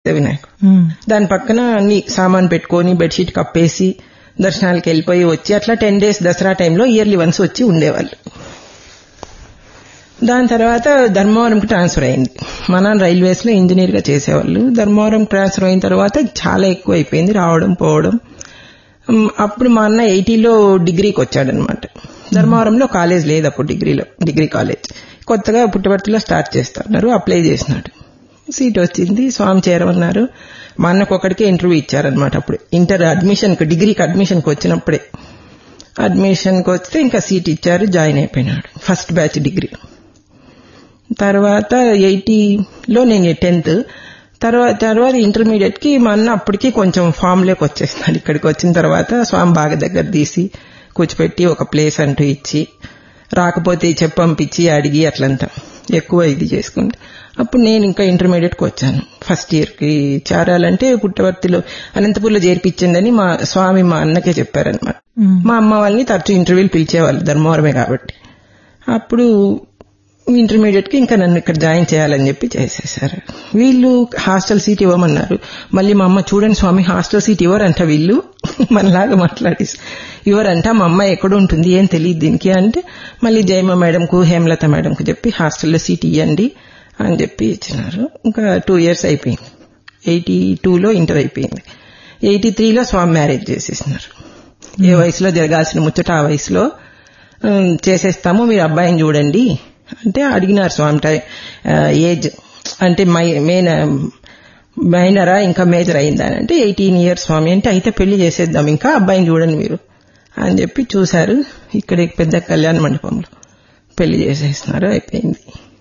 వినాయకుడు దాని పక్కన అన్ని సామాన్ పెట్టుకొని బెడ్షీట్ కప్పేసి దర్శనాలకు వెళ్ళిపోయి వచ్చి అట్లా టెన్ డేస్ దసరా టైంలో ఇయర్లీ వన్స్ వచ్చి ఉండేవాళ్ళు దాని తర్వాత ధర్మవరంకి ట్రాన్స్ఫర్ అయింది మా నాన్న రైల్వేస్ లో ఇంజనీర్ గా చేసేవాళ్ళు ధర్మవరం ట్రాన్స్ఫర్ అయిన తర్వాత చాలా ఎక్కువ అయిపోయింది రావడం పోవడం ఉమ్, అప్పుడు మా అన్న ఎయిటీలో డిగ్రీకి వచ్చాడనమాట ధర్మవరంలో కాలేజ్ లేదు అప్పుడు డిగ్రీలో డిగ్రీ కాలేజ్ కొత్తగా పుట్టపర్తిలో స్టార్ట్ చేస్తున్నారు అప్లై చేసినాడు సీట్ వచ్చింది స్వామి చేరమన్నారు మా అన్నకు ఒకటికే ఇంటర్వ్యూ ఇచ్చారనమాట అప్పుడు ఇంటర్ అడ్మిషన్ డిగ్రీకి అడ్మిషన్కి వచ్చినప్పుడే అడ్మిషన్కి వస్తే ఇంకా సీట్ ఇచ్చారు జాయిన్ అయిపోయినాడు ఫస్ట్ బ్యాచ్ డిగ్రీ తర్వాత ఎయిటీలో నేను టెన్త్ తర్వాత తర్వాత ఇంటర్మీడియట్ కి మా అన్న అప్పటికి కొంచెం ఫామ్ లోకి వచ్చేస్తున్నాడు ఇక్కడికి వచ్చిన తర్వాత స్వామి బాగా దగ్గర తీసి కూర్చోపెట్టి ఒక ప్లేస్ అంటూ ఇచ్చి రాకపోతే చెప్పి పంపించి అడిగి అట్లంతా ఎక్కువ ఇది చేసుకుంటే అప్పుడు నేను ఇంకా ఇంటర్మీడియట్ కి వచ్చాను ఫస్ట్ ఇయర్ కి చేరాలంటే పుట్టవర్తిలో అనంతపూర్లో చేర్పించండి మా స్వామి మా అన్నకే చెప్పారనమాట మా అమ్మ వాళ్ళని తరచూ ఇంటర్వ్యూలు పిలిచేవాళ్ళు ధర్మవరమే కాబట్టి అప్పుడు ఇంటర్మీడియట్ కి ఇంకా నన్ను ఇక్కడ జాయిన్ చేయాలని చెప్పి చేసేసారు వీళ్ళు హాస్టల్ సీట్ ఇవ్వమన్నారు మళ్ళీ మా అమ్మ చూడండి స్వామి హాస్టల్ సీట్ ఇవ్వరంట వీళ్ళు మనలాగా మాట్లాడి ఇవ్వరంట మా అమ్మాయి ఎక్కడ ఉంటుంది ఏం తెలియదు దీనికి అంటే మళ్ళీ జయమ్మ మేడంకు హేమలత మేడంకు చెప్పి హాస్టల్లో సీట్ ఇవ్వండి అని చెప్పి ఇచ్చినారు ఇంకా టూ ఇయర్స్ అయిపోయింది ఎయిటీ టూలో ఇంటర్ అయిపోయింది ఎయిటీ త్రీలో స్వామి మ్యారేజ్ చేసేసినారు ఏ వయసులో జరగాల్సిన ముచ్చట ఆ వయసులో ఉమ్, చేసేస్తాము మీరు అబ్బాయిని చూడండి అంటే అడిగినారు స్వామి టై- ఆ, ఏజ్ అంటే మై మెయిన్ మైనరా ఇంకా మేజర్ అయిందా అని అంటే ఎయిటీన్ ఇయర్స్ స్వామి అంటే అయితే పెళ్లి చేసేద్దాం ఇంకా అబ్బాయిని చూడండి మీరు అని చెప్పి చూశారు ఇక్కడ పెద్ద కళ్యాణ మండపంలో పెళ్లి చేసేసినారు అయిపోయింది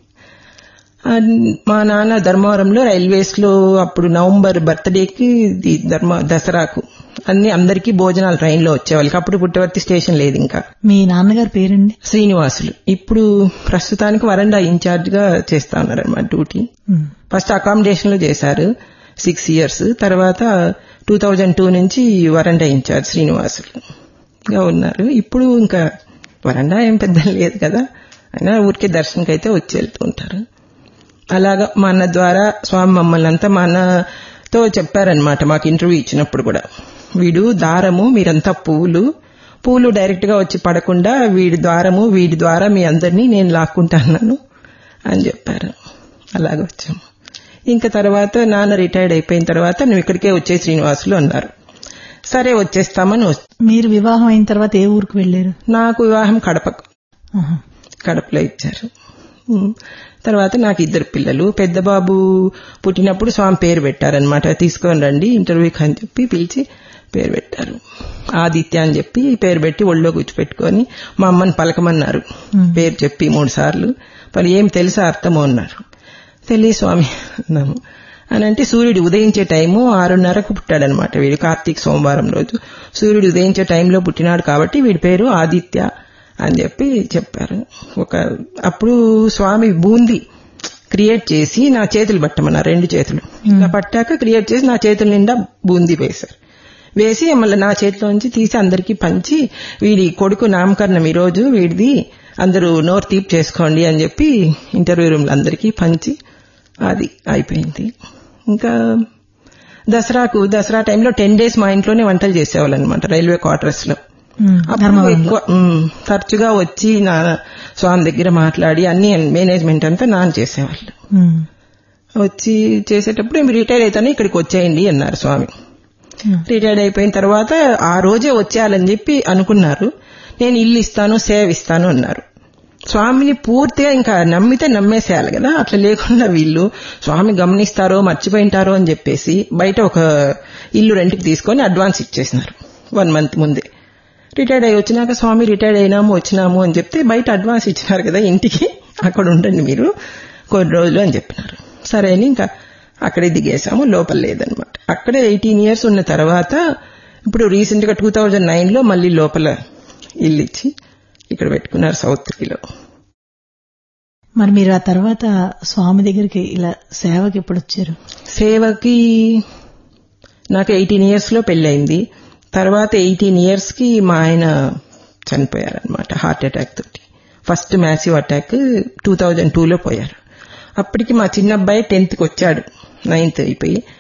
ఆ, మా నాన్న ధర్మవరంలో రైల్వేస్ లో అప్పుడు నవంబర్ బర్త్డేకి ఇది ధర్మ దసరాకు అన్ని అందరికీ భోజనాలు ట్రైన్ లో వచ్చేవాళ్ళకి అప్పుడు పుట్టవర్తి స్టేషన్ లేదు ఇంకా మీ నాన్నగారి పేరండి శ్రీనివాసులు ఇప్పుడు ప్రస్తుతానికి వరండా ఇన్ఛార్జ్ గా చేస్తా ఉన్నారన్నమాట డ్యూటీ ఉమ్. ఫస్ట్ అకామిడేషన్ లో చేశారు సిక్స్ ఇయర్స్ తర్వాత టూ థౌజండ్ టూ నుంచి వరండా ఇన్ఛార్జ్ శ్రీనివాసులు గా ఉన్నారు ఇప్పుడు ఇంకా వరండా ఏం పెద్ద లేదు కదా అయినా ఊరికే దర్శనకి అయితే వచ్చి వెళ్తూ ఉంటారు అలాగా మా అన్న ద్వారా స్వామి మమ్మల్ని అంతా మా అన్నతో చెప్పారనమాట మాకు ఇంటర్వ్యూ ఇచ్చినప్పుడు కూడా వీడు దారము మీరంతా పువ్వులు పూలు డైరెక్ట్ గా వచ్చి పడకుండా వీడి ద్వారము వీడి ద్వారా మీ అందరినీ నేను లాక్కుంటాను అని చెప్పారు అలాగ వచ్చాము ఇంకా తర్వాత నాన్న రిటైర్డ్ అయిపోయిన తర్వాత నువ్వు ఇక్కడికే వచ్చే శ్రీనివాసులు అన్నారు సరే వచ్చేస్తామని వస్- మీరు వివాహం అయిన తర్వాత ఏ ఊరికి వెళ్లారు నాకు వివాహం కడపకు ఆహా. కడపలో ఇచ్చారు ఉమ్. తర్వాత నాకు ఇద్దరు పిల్లలు పెద్ద బాబు పుట్టినప్పుడు స్వామి పేరు పెట్టారనమాట తీసుకొని రండి ఇంటర్వ్యూకి అని చెప్పి పిలిచి పేరు పెట్టారు ఆదిత్య అని చెప్పి పేరు పెట్టి ఒళ్ళో కూర్చోపెట్టుకొని మా అమ్మని పలకమన్నారు పేరు చెప్పి మూడు సార్లు మరి ఏం తెలుసా అర్థమో అన్నారు తెలియ స్వామి అన్నాము అని అంటే సూర్యుడు ఉదయించే టైము ఆరున్నరకు పుట్టాడనమాట వీడు కార్తీక సోమవారం రోజు సూర్యుడు ఉదయించే టైంలో పుట్టినాడు కాబట్టి వీడి పేరు ఆదిత్య అని చెప్పి చెప్పారు ఒక అప్పుడు స్వామి బూంది క్రియేట్ చేసి నా చేతులు పట్టమన్నారు రెండు చేతులు ఇలా పట్టాక క్రియేట్ చేసి నా చేతుల నిండా బూందీ వేశారు వేసి మళ్ళీ నా చేతిలోంచి తీసి అందరికీ పంచి వీడి కొడుకు నామకరణం ఈ రోజు వీడిది అందరూ నోరు తీపి చేసుకోండి అని చెప్పి ఇంటర్వ్యూ రూమ్ అందరికీ పంచి అది అయిపోయింది ఇంకా దసరాకు దసరా టైంలో టెన్ డేస్ మా ఇంట్లోనే వంటలు చేసేవాళ్ళు అనమాట రైల్వే క్వార్టర్స్ లో ఉమ్. అప్పుడు ధర్మవరంలో ఎక్కువ ఉమ్, తరచుగా వచ్చి నా స్వామి దగ్గర మాట్లాడి అన్ని మేనేజ్మెంట్ అంతా నాన్న చేసేవాళ్ళు ఉమ్. వచ్చి చేసేటప్పుడు మేము రిటైర్ అవుతాను ఇక్కడికి వచ్చేయండి అన్నారు స్వామి ఉమ్. రిటైర్డ్ అయిపోయిన తర్వాత ఆ రోజే వచ్చేయాలని చెప్పి అనుకున్నారు నేను ఇల్లు ఇస్తాను సేవ ఇస్తాను అన్నారు స్వామిని పూర్తిగా ఇంకా నమ్మితే నమ్మేసేయాలి కదా అట్లా లేకుండా వీళ్ళు స్వామి గమనిస్తారో మర్చిపోయింటారో అని చెప్పేసి బయట ఒక ఇల్లు రెంట్కి తీసుకొని అడ్వాన్స్ ఇచ్చేసినారు వన్ మంత్ ముందే రిటైర్డ్ అయ్యి వచ్చినాక స్వామి రిటైర్డ్ అయినాము వచ్చినాము అని చెప్తే బయట అడ్వాన్స్ ఇచ్చినారు కదా ఇంటికి అక్కడ ఉండండి మీరు కొన్ని రోజులు అని చెప్పినారు సరే అని ఇంకా అక్కడే దిగేసాము లోపల లేదనమాట అక్కడే ఎయిటీన్ ఇయర్స్ ఉన్న తర్వాత ఇప్పుడు రీసెంట్ గా టూ థౌజండ్ నైన్ లో మళ్ళీ లోపల ఇల్లు ఇచ్చి ఇక్కడ పెట్టుకున్నారు సౌత్ లో మరి మీరు ఆ తర్వాత స్వామి దగ్గరికి ఇలా సేవకి ఎప్పుడు వచ్చారు సేవకి నాకు ఎయిటీన్ ఇయర్స్ లో పెళ్ళయింది తర్వాత ఎయిటీన్ ఇయర్స్ కి మా ఆయన చనిపోయారనమాట హార్ట్ అటాక్ తోటి first massive attack two thousand టూలో పోయారు అప్పటికి మా చిన్న అబ్బాయి టెన్త్కి వచ్చాడు నైన్త్ అయిపోయి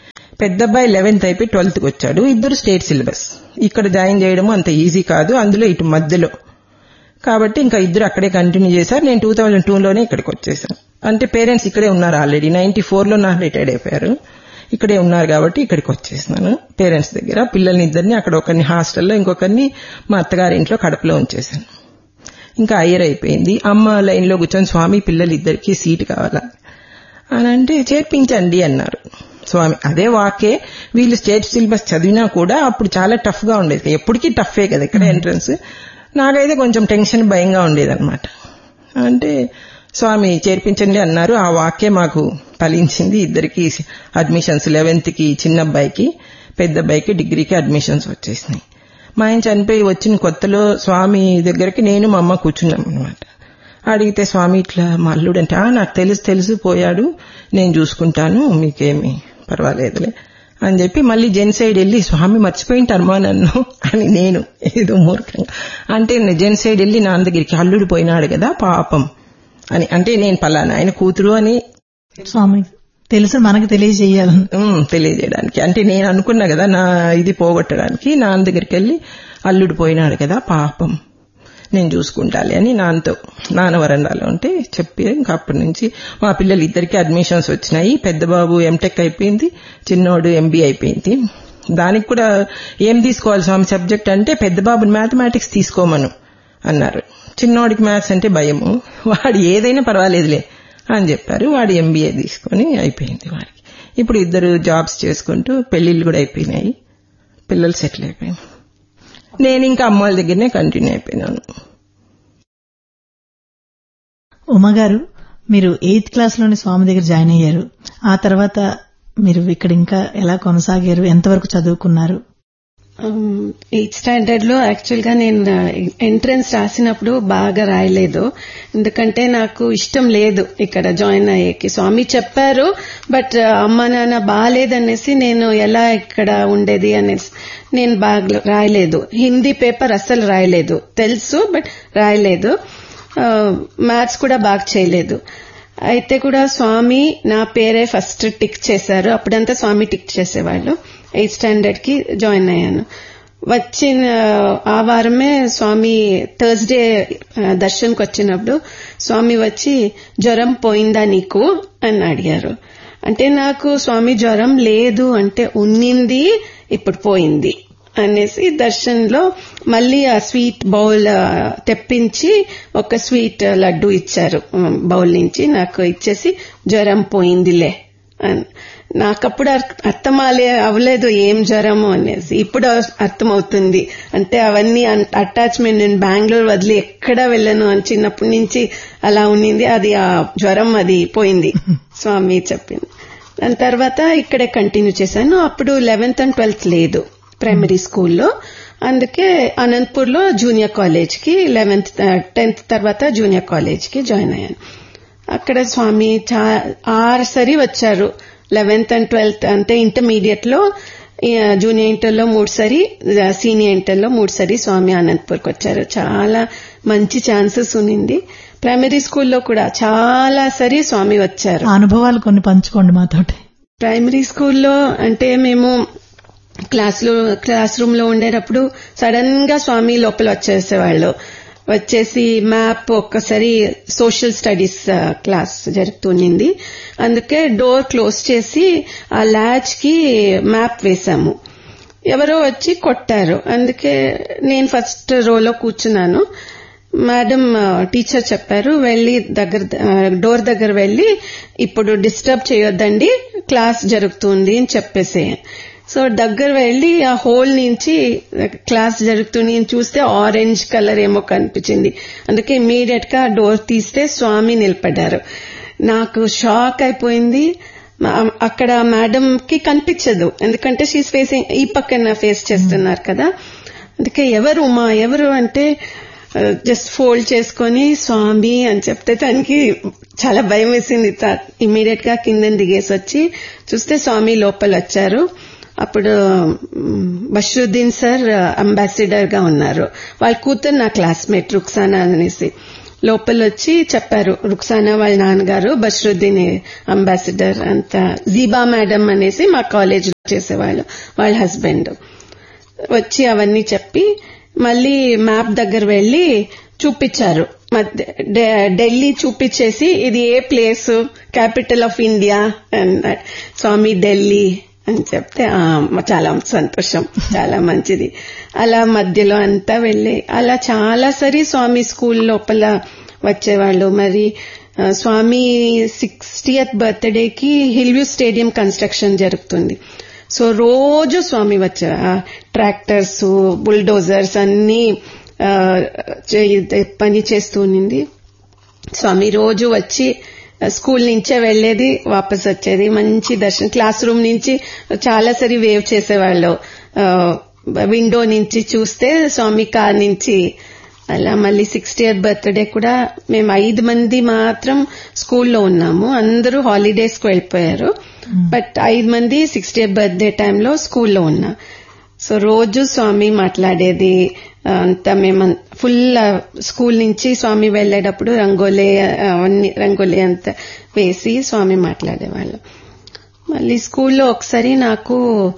పెద్ద అబ్బాయి లెవెన్త్ అయిపోయి ట్వెల్త్ కి వచ్చాడు ఇద్దరు స్టేట్ సిలబస్ ఇక్కడ జాయిన్ చేయడం అంత ఈజీ కాదు అందులో ఇటు మధ్యలో కాబట్టి ఇంకా ఇద్దరు అక్కడే కంటిన్యూ చేశారు నేను టూ థౌజండ్ టూలోనే ఇక్కడికి వచ్చేసాను అంటే పేరెంట్స్ ఇక్కడే ఉన్నారు ఆల్రెడీ నైన్టీ ఫోర్లో నా రిటైర్డ్ అయిపోయారు ఇక్కడే ఉన్నారు కాబట్టి ఇక్కడికి వచ్చేసినాను పేరెంట్స్ దగ్గర పిల్లల్ని ఇద్దరిని అక్కడ ఒకరిని హాస్టల్లో ఇంకొకరిని మా అత్తగారి ఇంట్లో కడపలో ఉంచేశాను ఇంకా అయ్యర్ అయిపోయింది అమ్మ లైన్లో కూర్చొని స్వామి పిల్లలు ఇద్దరికి సీట్ కావాలా అని అంటే చేర్పించండి అన్నారు స్వామి అదే వాకే వీళ్ళు స్టేట్ సిలబస్ చదివినా కూడా అప్పుడు చాలా టఫ్ గా ఉండేది ఎప్పటికీ టఫే కదా ఇక్కడ ఎంట్రన్స్ నాకైతే కొంచెం టెన్షన్ భయంగా ఉండేదన్నమాట అంటే స్వామి చేర్పించండి అన్నారు ఆ వాక్యే మాకు ఫలించింది ఇద్దరికి అడ్మిషన్స్ లెవెన్త్ కి చిన్న అబ్బాయికి పెద్ద అబ్బాయికి డిగ్రీకి అడ్మిషన్స్ వచ్చేసినాయి మా ఆయన చనిపోయి వచ్చిన కొత్తలో స్వామి దగ్గరికి నేను మా అమ్మ కూర్చున్నాం అనమాట అడిగితే స్వామి ఇట్లా మా అల్లుడు అంటే "ఆ, నాకు తెలుసు తెలుసు పోయాడు నేను చూసుకుంటాను మీకేమి పర్వాలేదులే అని చెప్పి మళ్ళీ జెన్ సైడ్ వెళ్ళి స్వామి మర్చిపోయింటారమ్మా నన్ను అని నేను ఏదో మూర్ఖంగా అంటే నేను జెన్ సైడ్ వెళ్ళి నాన్న దగ్గరికి అల్లుడు పోయినాడు కదా పాపం అని అంటే నేను పలానా ఆయన కూతురు అని స్వామి తెలుసు మనకు తెలియజేయాలని ఉమ్, తెలియజేయడానికి అంటే నేను అనుకున్నా కదా నా ఇది పోగొట్టడానికి నాన్న దగ్గరికి వెళ్ళి అల్లుడు పోయినాడు కదా పాపం నేను చూసుకుంటాలి అని నాన్నతో నాన్న వరండాలో ఉంటే చెప్పి ఇంకా అప్పటి నుంచి మా పిల్లలు ఇద్దరికి అడ్మిషన్స్ వచ్చినాయి పెద్ద బాబు ఎంటెక్ అయిపోయింది చిన్నోడు ఎంబీ అయిపోయింది దానికి కూడా ఏం తీసుకోవాలి స్వామి సబ్జెక్ట్ అంటే పెద్ద బాబుని మ్యాథమెటిక్స్ తీసుకోమను అన్నారు చిన్నోడికి మ్యాథ్స్ అంటే భయము వాడు ఏదైనా పర్వాలేదులే అని చెప్పారు వాడు ఎంబీఏ తీసుకొని అయిపోయింది వాడికి ఇప్పుడు ఇద్దరు జాబ్స్ చేసుకుంటూ పెళ్లిళ్ళు కూడా అయిపోయినాయి పిల్లలు సెటిల్ అయిపోయాయి నేను ఇంకా అమ్మ వాళ్ళ దగ్గరనే కంటిన్యూ అయిపోయినాను ఉమ్మగారు మీరు ఎయిత్ క్లాస్ లోని స్వామి దగ్గర జాయిన్ అయ్యారు ఆ తర్వాత మీరు ఇక్కడ ఇంకా ఎలా కొనసాగారు ఎంతవరకు చదువుకున్నారు ఎయిత్ స్టాండర్డ్ లో యాక్చువల్ గా నేను ఎంట్రన్స్ రాసినప్పుడు బాగా రాయలేదు ఎందుకంటే నాకు ఇష్టం లేదు ఇక్కడ జాయిన్ అయ్యేకి స్వామి చెప్పారు బట్ అమ్మ నాన్న బాగాలేదనేసి నేను ఎలా ఇక్కడ ఉండేది అనేసి నేను బాగా రాయలేదు హిందీ పేపర్ అస్సలు రాయలేదు తెలుసు బట్ రాయలేదు మ్యాథ్స్ కూడా బాగా చేయలేదు అయితే కూడా స్వామి నా పేరే ఫస్ట్ టిక్ చేశారు అప్పుడంతా స్వామి టిక్ చేసేవాళ్ళు ఎయిత్ స్టాండర్డ్ కి జాయిన్ అయ్యాను వచ్చిన ఆ వారమే స్వామి థర్స్డే దర్శన్కి వచ్చినప్పుడు స్వామి వచ్చి జ్వరం పోయిందా నీకు అని అడిగారు అంటే నాకు స్వామి జ్వరం లేదు అంటే ఉన్నింది ఇప్పుడు పోయింది అనేసి దర్శన్లో మళ్ళీ ఆ స్వీట్ బౌల్ తెప్పించి ఒక స్వీట్ లడ్డు ఇచ్చారు బౌల్ నుంచి నాకు ఇచ్చేసి జ్వరం పోయిందిలే అని నాకప్పుడు అర్థమాలే అవ్వలేదు ఏం జ్వరము అనేసి ఇప్పుడు అర్థమవుతుంది అంటే అవన్నీ అటాచ్మెంట్ నేను బెంగళూరు వదిలి ఎక్కడా వెళ్ళను అని చిన్నప్పటి నుంచి అలా ఉన్నింది అది ఆ జ్వరం అది పోయింది స్వామి చెప్పింది దాని తర్వాత ఇక్కడే కంటిన్యూ చేశాను అప్పుడు లెవెన్త్ అండ్ ట్వెల్త్ లేదు ప్రైమరీ స్కూల్లో అందుకే అనంతపూర్ లో జూనియర్ కాలేజ్ కి లెవెన్త్ టెన్త్ తర్వాత జూనియర్ కాలేజ్ కి జాయిన్ అయ్యాను అక్కడ స్వామి ఆరు సరి వచ్చారు లెవెన్త్ అండ్ ట్వెల్త్ అంటే ఇంటర్మీడియట్ లో జూనియర్ ఇంటర్ లో మూడు సరి సీనియర్ ఇంటర్ లో మూడు సరి స్వామి అనంతపూర్కి వచ్చారు చాలా మంచి ఛాన్సెస్ ఉన్నింది ప్రైమరీ స్కూల్లో కూడా చాలా సరి స్వామి వచ్చారు అనుభవాలు కొన్ని పంచుకోండి మాతోటి ప్రైమరీ స్కూల్లో అంటే మేము క్లాస్ లో క్లాస్ రూమ్ లో ఉండేటప్పుడు సడన్ గా స్వామి లోపల వచ్చేసేవాళ్ళు వచ్చేసి మ్యాప్ ఒక్కసారి సోషల్ స్టడీస్ క్లాస్ జరుగుతుంది అందుకే డోర్ క్లోజ్ చేసి ఆ ల్యాచ్ కి మ్యాప్ వేశాము ఎవరో వచ్చి కొట్టారు అందుకే నేను ఫస్ట్ రోలో కూర్చున్నాను మేడం టీచర్ చెప్పారు వెళ్లి దగ్గర డోర్ దగ్గర వెళ్లి ఇప్పుడు డిస్టర్బ్ చేయొద్దండి క్లాస్ జరుగుతుంది అని చెప్పేసి సో దగ్గర వెళ్లి ఆ హోల్ నుంచి క్లాస్ జరుగుతుంది చూస్తే ఆరెంజ్ కలర్ ఏమో కనిపించింది అందుకే ఇమీడియట్ గా డోర్ తీస్తే స్వామి నిలబడ్డారు నాకు షాక్ అయిపోయింది అక్కడ మేడం కి కనిపించదు ఎందుకంటే షీస్ ఫేసింగ్ ఈ పక్కన ఫేస్ చేస్తున్నారు కదా అందుకే ఎవరు మా ఎవరు అంటే జస్ట్ ఫోల్డ్ చేసుకొని స్వామి అని చెప్తే తనకి చాలా భయం వేసింది ఇమీడియట్ గా కింద దిగేసి వచ్చి చూస్తే స్వామి లోపల వచ్చారు అప్పుడు బషరుద్దీన్ సార్ అంబాసిడర్ గా ఉన్నారు వాళ్ళ కూతురు నా క్లాస్మేట్ రుక్సానా అనేసి లోపల వచ్చి చెప్పారు రుక్సానా వాళ్ళ నాన్నగారు బష్రుద్దీన్ అంబాసిడర్ అంత జీబా మేడం అనేసి మా కాలేజ్ లో చేసేవాళ్ళు వాళ్ళ హస్బెండ్ వచ్చి అవన్నీ చెప్పి మళ్ళీ మ్యాప్ దగ్గర వెళ్లి చూపించారు మధ్య- ఢ- ఢిల్లీ చూపించేసి ఇది ఏ ప్లేస్ క్యాపిటల్ ఆఫ్ ఇండియా అన్నాడు స్వామి ఢిల్లీ అని చెప్తే "ఆ, చాలా సంతోషం చాలా మంచిది అలా మధ్యలో అంతా వెళ్ళి అలా చాలా సరి స్వామి స్కూల్ లోపల వచ్చేవాళ్ళు మరి ఆ, స్వామి సిక్స్టీయత్ బర్త్డేకి హిల్వ్యూ స్టేడియం కన్స్ట్రక్షన్ జరుగుతుంది సో రోజు స్వామి వచ్చే ట్రాక్టర్స్ బుల్డోజర్స్ అన్ని ఆ, చే- పని చేస్తూ ఉన్నింది స్వామి రోజు వచ్చి స్కూల్ నుంచే వెళ్లేది వాపస్ వచ్చేది మంచి దర్శనం క్లాస్ రూమ్ నుంచి చాలా సరి వేవ్ చేసేవాళ్ళు ఆ, విండో నుంచి చూస్తే స్వామి కార్ నుంచి అలా మళ్ళీ సిక్స్టీ ఇయర్ బర్త్డే కూడా మేము ఐదు మంది మాత్రం స్కూల్లో ఉన్నాము అందరూ హాలిడేస్ కు వెళ్ళిపోయారు బట్ ఐదు మంది సిక్స్టీ ఇయర్ బర్త్డే టైంలో స్కూల్లో ఉన్నా సో రోజు స్వామి మాట్లాడేది అంతా మేము ఫుల్ స్కూల్ నుంచి స్వామి వెళ్ళేటప్పుడు రంగోలీ అవన్నీ రంగోలీ అంతా వేసి స్వామి మాట్లాడేవాళ్ళం మళ్ళీ స్కూల్లో ఒకసారి నాకు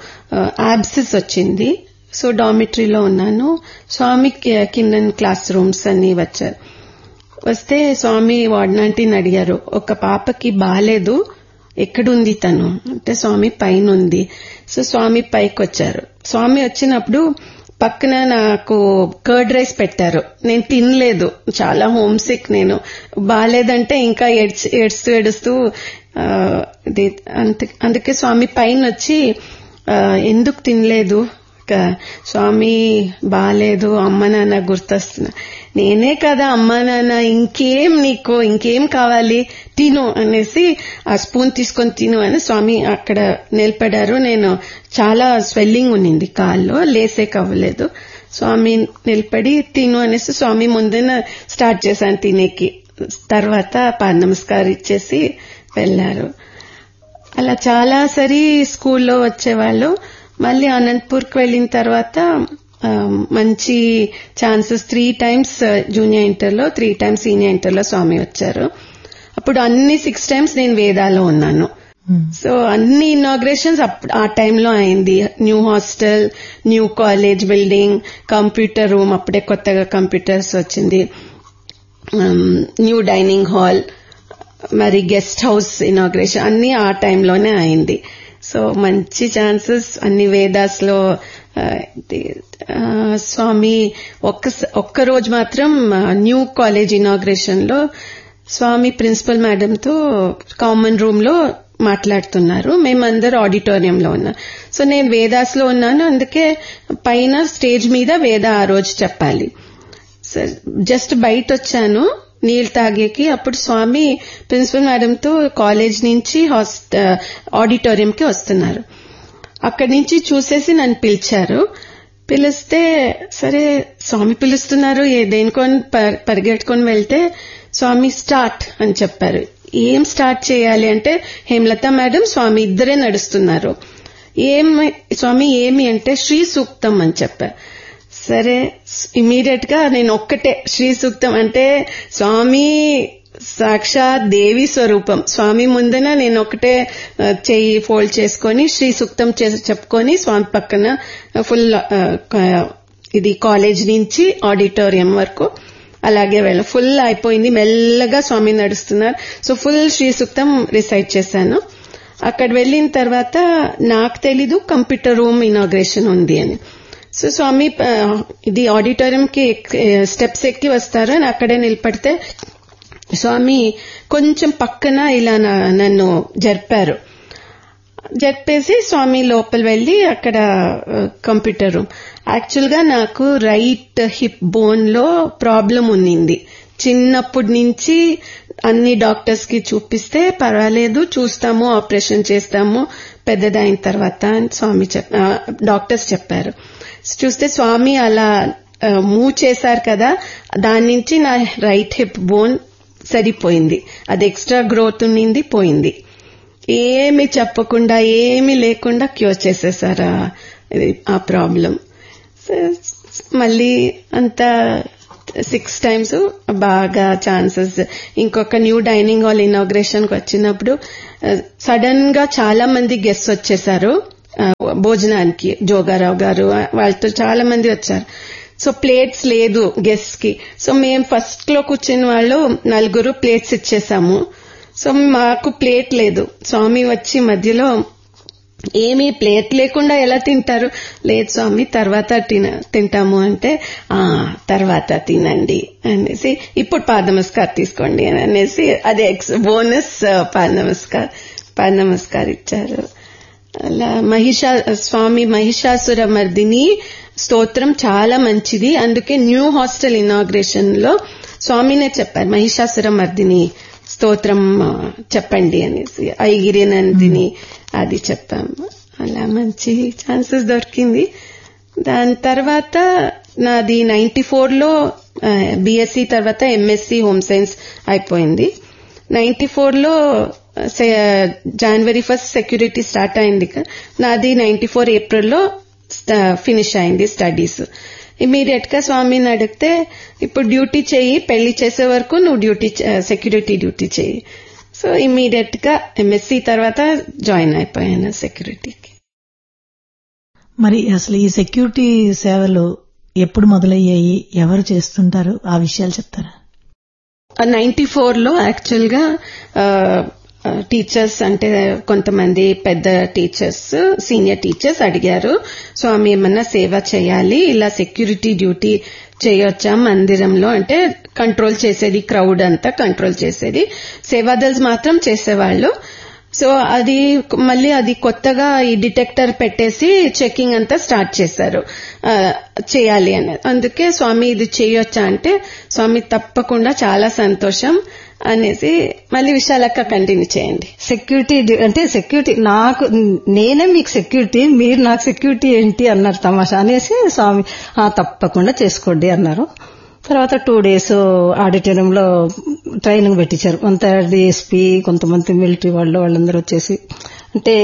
యాబ్సిస్ వచ్చింది సో డామిటరీలో ఉన్నాను స్వామి కి- కింద క్లాస్ రూమ్స్ అన్ని వచ్చారు వస్తే స్వామి వార్డనాంటిని అడిగారు ఒక పాపకి బాలేదు ఎక్కడుంది తను అంటే స్వామి పైన ఉంది సో స్వామి పైకి వచ్చారు స్వామి వచ్చినప్పుడు పక్కన నాకు కర్డ్ రైస్ పెట్టారు నేను తినలేదు చాలా హోమ్ సిక్ నేను బాగాలేదంటే ఇంకా ఏడ్చి ఏడుస్తూ ఏడుస్తూ ఆ, ఇది అంత- అందుకే స్వామి పైన వచ్చి ఆ, ఎందుకు తినలేదు ఇక స్వామి బాలేదు అమ్మ నాన్న గుర్తొస్తున్నా నేనే కదా అమ్మ నాన్న ఇంకేం నీకు ఇంకేం కావాలి తిను అనేసి ఆ స్పూన్ తీసుకొని తిను అని స్వామి అక్కడ నిలబడారు నేను చాలా స్వెల్లింగ్ ఉన్నింది కాల్లో లేసేక్ అవ్వలేదు స్వామి నిలబడి తిను అనేసి స్వామి ముందున స్టార్ట్ చేశాను తినేకి తర్వాత పాద నమస్కారం ఇచ్చేసి వెళ్లారు అలా చాలా సరి స్కూల్లో వచ్చేవాళ్ళు మళ్ళీ అనంతపూర్కి వెళ్ళిన తర్వాత ఆ, మంచి ఛాన్సెస్ త్రీ టైమ్స్ జూనియర్ ఇంటర్లో త్రీ టైమ్స్ సీనియర్ ఇంటర్లో స్వామి వచ్చారు అప్పుడు అన్ని సిక్స్ టైమ్స్ నేను వేదాలో ఉన్నాను సో అన్ని ఇనాగ్రేషన్స్ ఆ టైంలో అయింది new hostel new college building computer room అప్పుడే కొత్తగా కంప్యూటర్స్ వచ్చింది న్యూ డైనింగ్ హాల్ మరి గెస్ట్ హౌస్ ఇనాగ్రేషన్ అన్ని ఆ టైంలోనే అయింది సో మంచి ఛాన్సెస్ అన్ని వేదాస్ లో ఆ, ఇది, ఆ, స్వామి ఒక్క ఒక్క రోజు మాత్రం న్యూ కాలేజ్ ఇనాగ్రేషన్ లో స్వామి ప్రిన్సిపల్ మేడం తో కామన్ రూమ్ లో మాట్లాడుతున్నారు మేమందరూ ఆడిటోరియంలో ఉన్నాం సో నేను వేదాస్ లో ఉన్నాను అందుకే పైన స్టేజ్ మీద వేద ఆ రోజు చెప్పాలి సార్ జస్ట్ బయట వచ్చాను నీళ్ళు తాగేకి అప్పుడు స్వామి ప్రిన్సిపల్ మేడంతో కాలేజ్ నుంచి హాస్ట్ ఆడిటోరియంకి వస్తున్నారు అక్కడి నుంచి చూసేసి నన్ను పిలిచారు పిలిస్తే సరే స్వామి పిలుస్తున్నారు ఏ దేనికొని ప- పరిగెట్టుకొని వెళ్తే స్వామి స్టార్ట్ అని చెప్పారు ఏం స్టార్ట్ చేయాలి అంటే హేమలత మేడం స్వామి ఇద్దరే నడుస్తున్నారు ఏమి స్వామి ఏమి అంటే శ్రీ సూక్తం అని చెప్పారు సరే ఇమీడియట్ గా నేను ఒక్కటే శ్రీ సూక్తం అంటే స్వామి సాక్షాత్ దేవి స్వరూపం స్వామి ముందున నేను ఒకటే ఆ, చెయ్యి ఫోల్డ్ చేసుకొని శ్రీ సూక్తం చేసి చెప్పుకొని స్వామి పక్కన ఫుల్ ఆ, క- ఇది కాలేజ్ నుంచి ఆడిటోరియం వరకు అలాగే వెళ్ళ ఫుల్ అయిపోయింది మెల్లగా స్వామి నడుస్తున్నారు సో ఫుల్ శ్రీ సూక్తం రిసైట్ చేశాను అక్కడ వెళ్ళిన తర్వాత నాకు తెలీదు కంప్యూటర్ రూమ్ ఇనాగ్రేషన్ ఉంది అని సో స్వామి ఆ, ఇది ఆడిటోరియం కి స్టెప్స్ ఎక్కి వస్తారు అని అక్కడే నిలబడితే స్వామి కొంచెం పక్కన ఇలా నా- నన్ను జరిపారు జరిపేసి స్వామి లోపల వెళ్లి అక్కడ ఆ, కంప్యూటర్ రూమ్ యాక్చువల్ గా నాకు రైట్ హిప్ బోన్ లో ప్రాబ్లం ఉన్నింది చిన్నప్పటి నుంచి అన్ని డాక్టర్స్ కి చూపిస్తే పర్వాలేదు చూస్తాము ఆపరేషన్ చేస్తాము పెద్దదైన తర్వాత అని స్వామి చెప్ ఆ, డాక్టర్స్ చెప్పారు చూస్తే స్వామి అలా మూవ్ చేశారు కదా దాని నుంచి నా రైట్ హిప్ బోన్ సరిపోయింది అది ఎక్స్ట్రా గ్రోత్ ఉన్నింది పోయింది ఏమి చెప్పకుండా ఏమి లేకుండా క్యూర్ చేసేసారు ఆ- ఇది- ఆ ప్రాబ్లం మళ్ళీ అంత సిక్స్ టైమ్స్ బాగా ఛాన్సెస్ ఇంకొక న్యూ డైనింగ్ హాల్ ఇనాగ్రేషన్ కి వచ్చినప్పుడు సడన్ గా చాలా మంది గెస్ట్ వచ్చేసారు ఆ, భోజనానికి జోగారావు గారు వాళ్ళతో చాలా మంది వచ్చారు సో ప్లేట్స్ లేదు గెస్ట్ కి సో మేము ఫస్ట్ లో కూర్చున్న వాళ్ళు నలుగురు ప్లేట్స్ ఇచ్చేసాము సో మాకు ప్లేట్ లేదు స్వామి వచ్చి మధ్యలో ఏమీ ప్లేట్ లేకుండా ఎలా తింటారు లేదు స్వామి తర్వాత తిన తింటాము అంటే ఆ తర్వాత తినండి అనేసి ఇప్పుడు పాద నమస్కార్ తీసుకోండి అని అనేసి అదే ఎక్స్ బోనస్ పాద నమస్కార్ పాద నమస్కార్ ఇచ్చారు అలా మహిషా స్వామి మహిషాసుర మర్దిని స్తోత్రం చాలా మంచిది అందుకే న్యూ హాస్టల్ ఇనాగ్రేషన్ లో స్వామినే చెప్పారు మహిషాసుర మర్దిని స్తోత్రం ఆ, చెప్పండి అనేసి ఐగిరి నందిని అది చెప్పాము అలా మంచి ఛాన్సెస్ దొరికింది దాని తర్వాత నాది నైన్టీ ఫోర్ లో బీఎస్సీ తర్వాత ఎంఎస్సీ హోమ్ సైన్స్ అయిపోయింది నైన్టీ ఫోర్ లో జనవరి ఫస్ట్ సెక్యూరిటీ స్టార్ట్ అయింది కదా. నాది నైన్టీ ఫోర్ ఏప్రిల్లో ఫినిష్ అయింది స్టడీస్ ఇమీడియట్ గా స్వామిని అడిగితే ఇప్పుడు డ్యూటీ చేయి పెళ్లి చేసే వరకు నువ్వు డ్యూటీ సెక్యూరిటీ డ్యూటీ చేయి సో ఇమీడియట్ గా ఎంఎస్సీ తర్వాత జాయిన్ అయిపోయాను సెక్యూరిటీకి మరి అసలు ఈ సెక్యూరిటీ సేవలు ఎప్పుడు మొదలయ్యాయి ఎవరు చేస్తుంటారు ఆ విషయాలు చెప్తారా నైన్టీ ఫోర్ లో యాక్చువల్ గా టీచర్స్ అంటే కొంతమంది పెద్ద టీచర్స్ సీనియర్ టీచర్స్ అడిగారు స్వామి ఏమన్నా సేవ చేయాలి ఇలా సెక్యూరిటీ డ్యూటీ చేయొచ్చా మందిరంలో అంటే కంట్రోల్ చేసేది క్రౌడ్ అంతా కంట్రోల్ చేసేది సేవాదల్స్ మాత్రం చేసేవాళ్ళు సో అది మళ్ళీ అది కొత్తగా ఈ డిటెక్టర్ పెట్టేసి చెకింగ్ అంతా స్టార్ట్ చేశారు ఆ, చేయాలి అని అందుకే స్వామి ఇది చేయొచ్చా అంటే స్వామి తప్పకుండా చాలా సంతోషం అనేసి మళ్ళీ విశాలక్క కంటిన్యూ చేయండి సెక్యూరిటీ డి- అంటే సెక్యూరిటీ నాకు నేనే మీకు సెక్యూరిటీ మీరు నాకు సెక్యూరిటీ ఏంటి అన్నారు తమాషా అనేసి స్వామి "ఆ, తప్పకుండా చేసుకోండి అన్నారు తర్వాత టూ డేస్ ఆడిటోరియంలో ట్రైనింగ్ పెట్టించారు కొంత డిఎస్పీ కొంతమంది మిలిటరీ వాళ్ళు వాళ్ళందరూ వచ్చేసి అంటే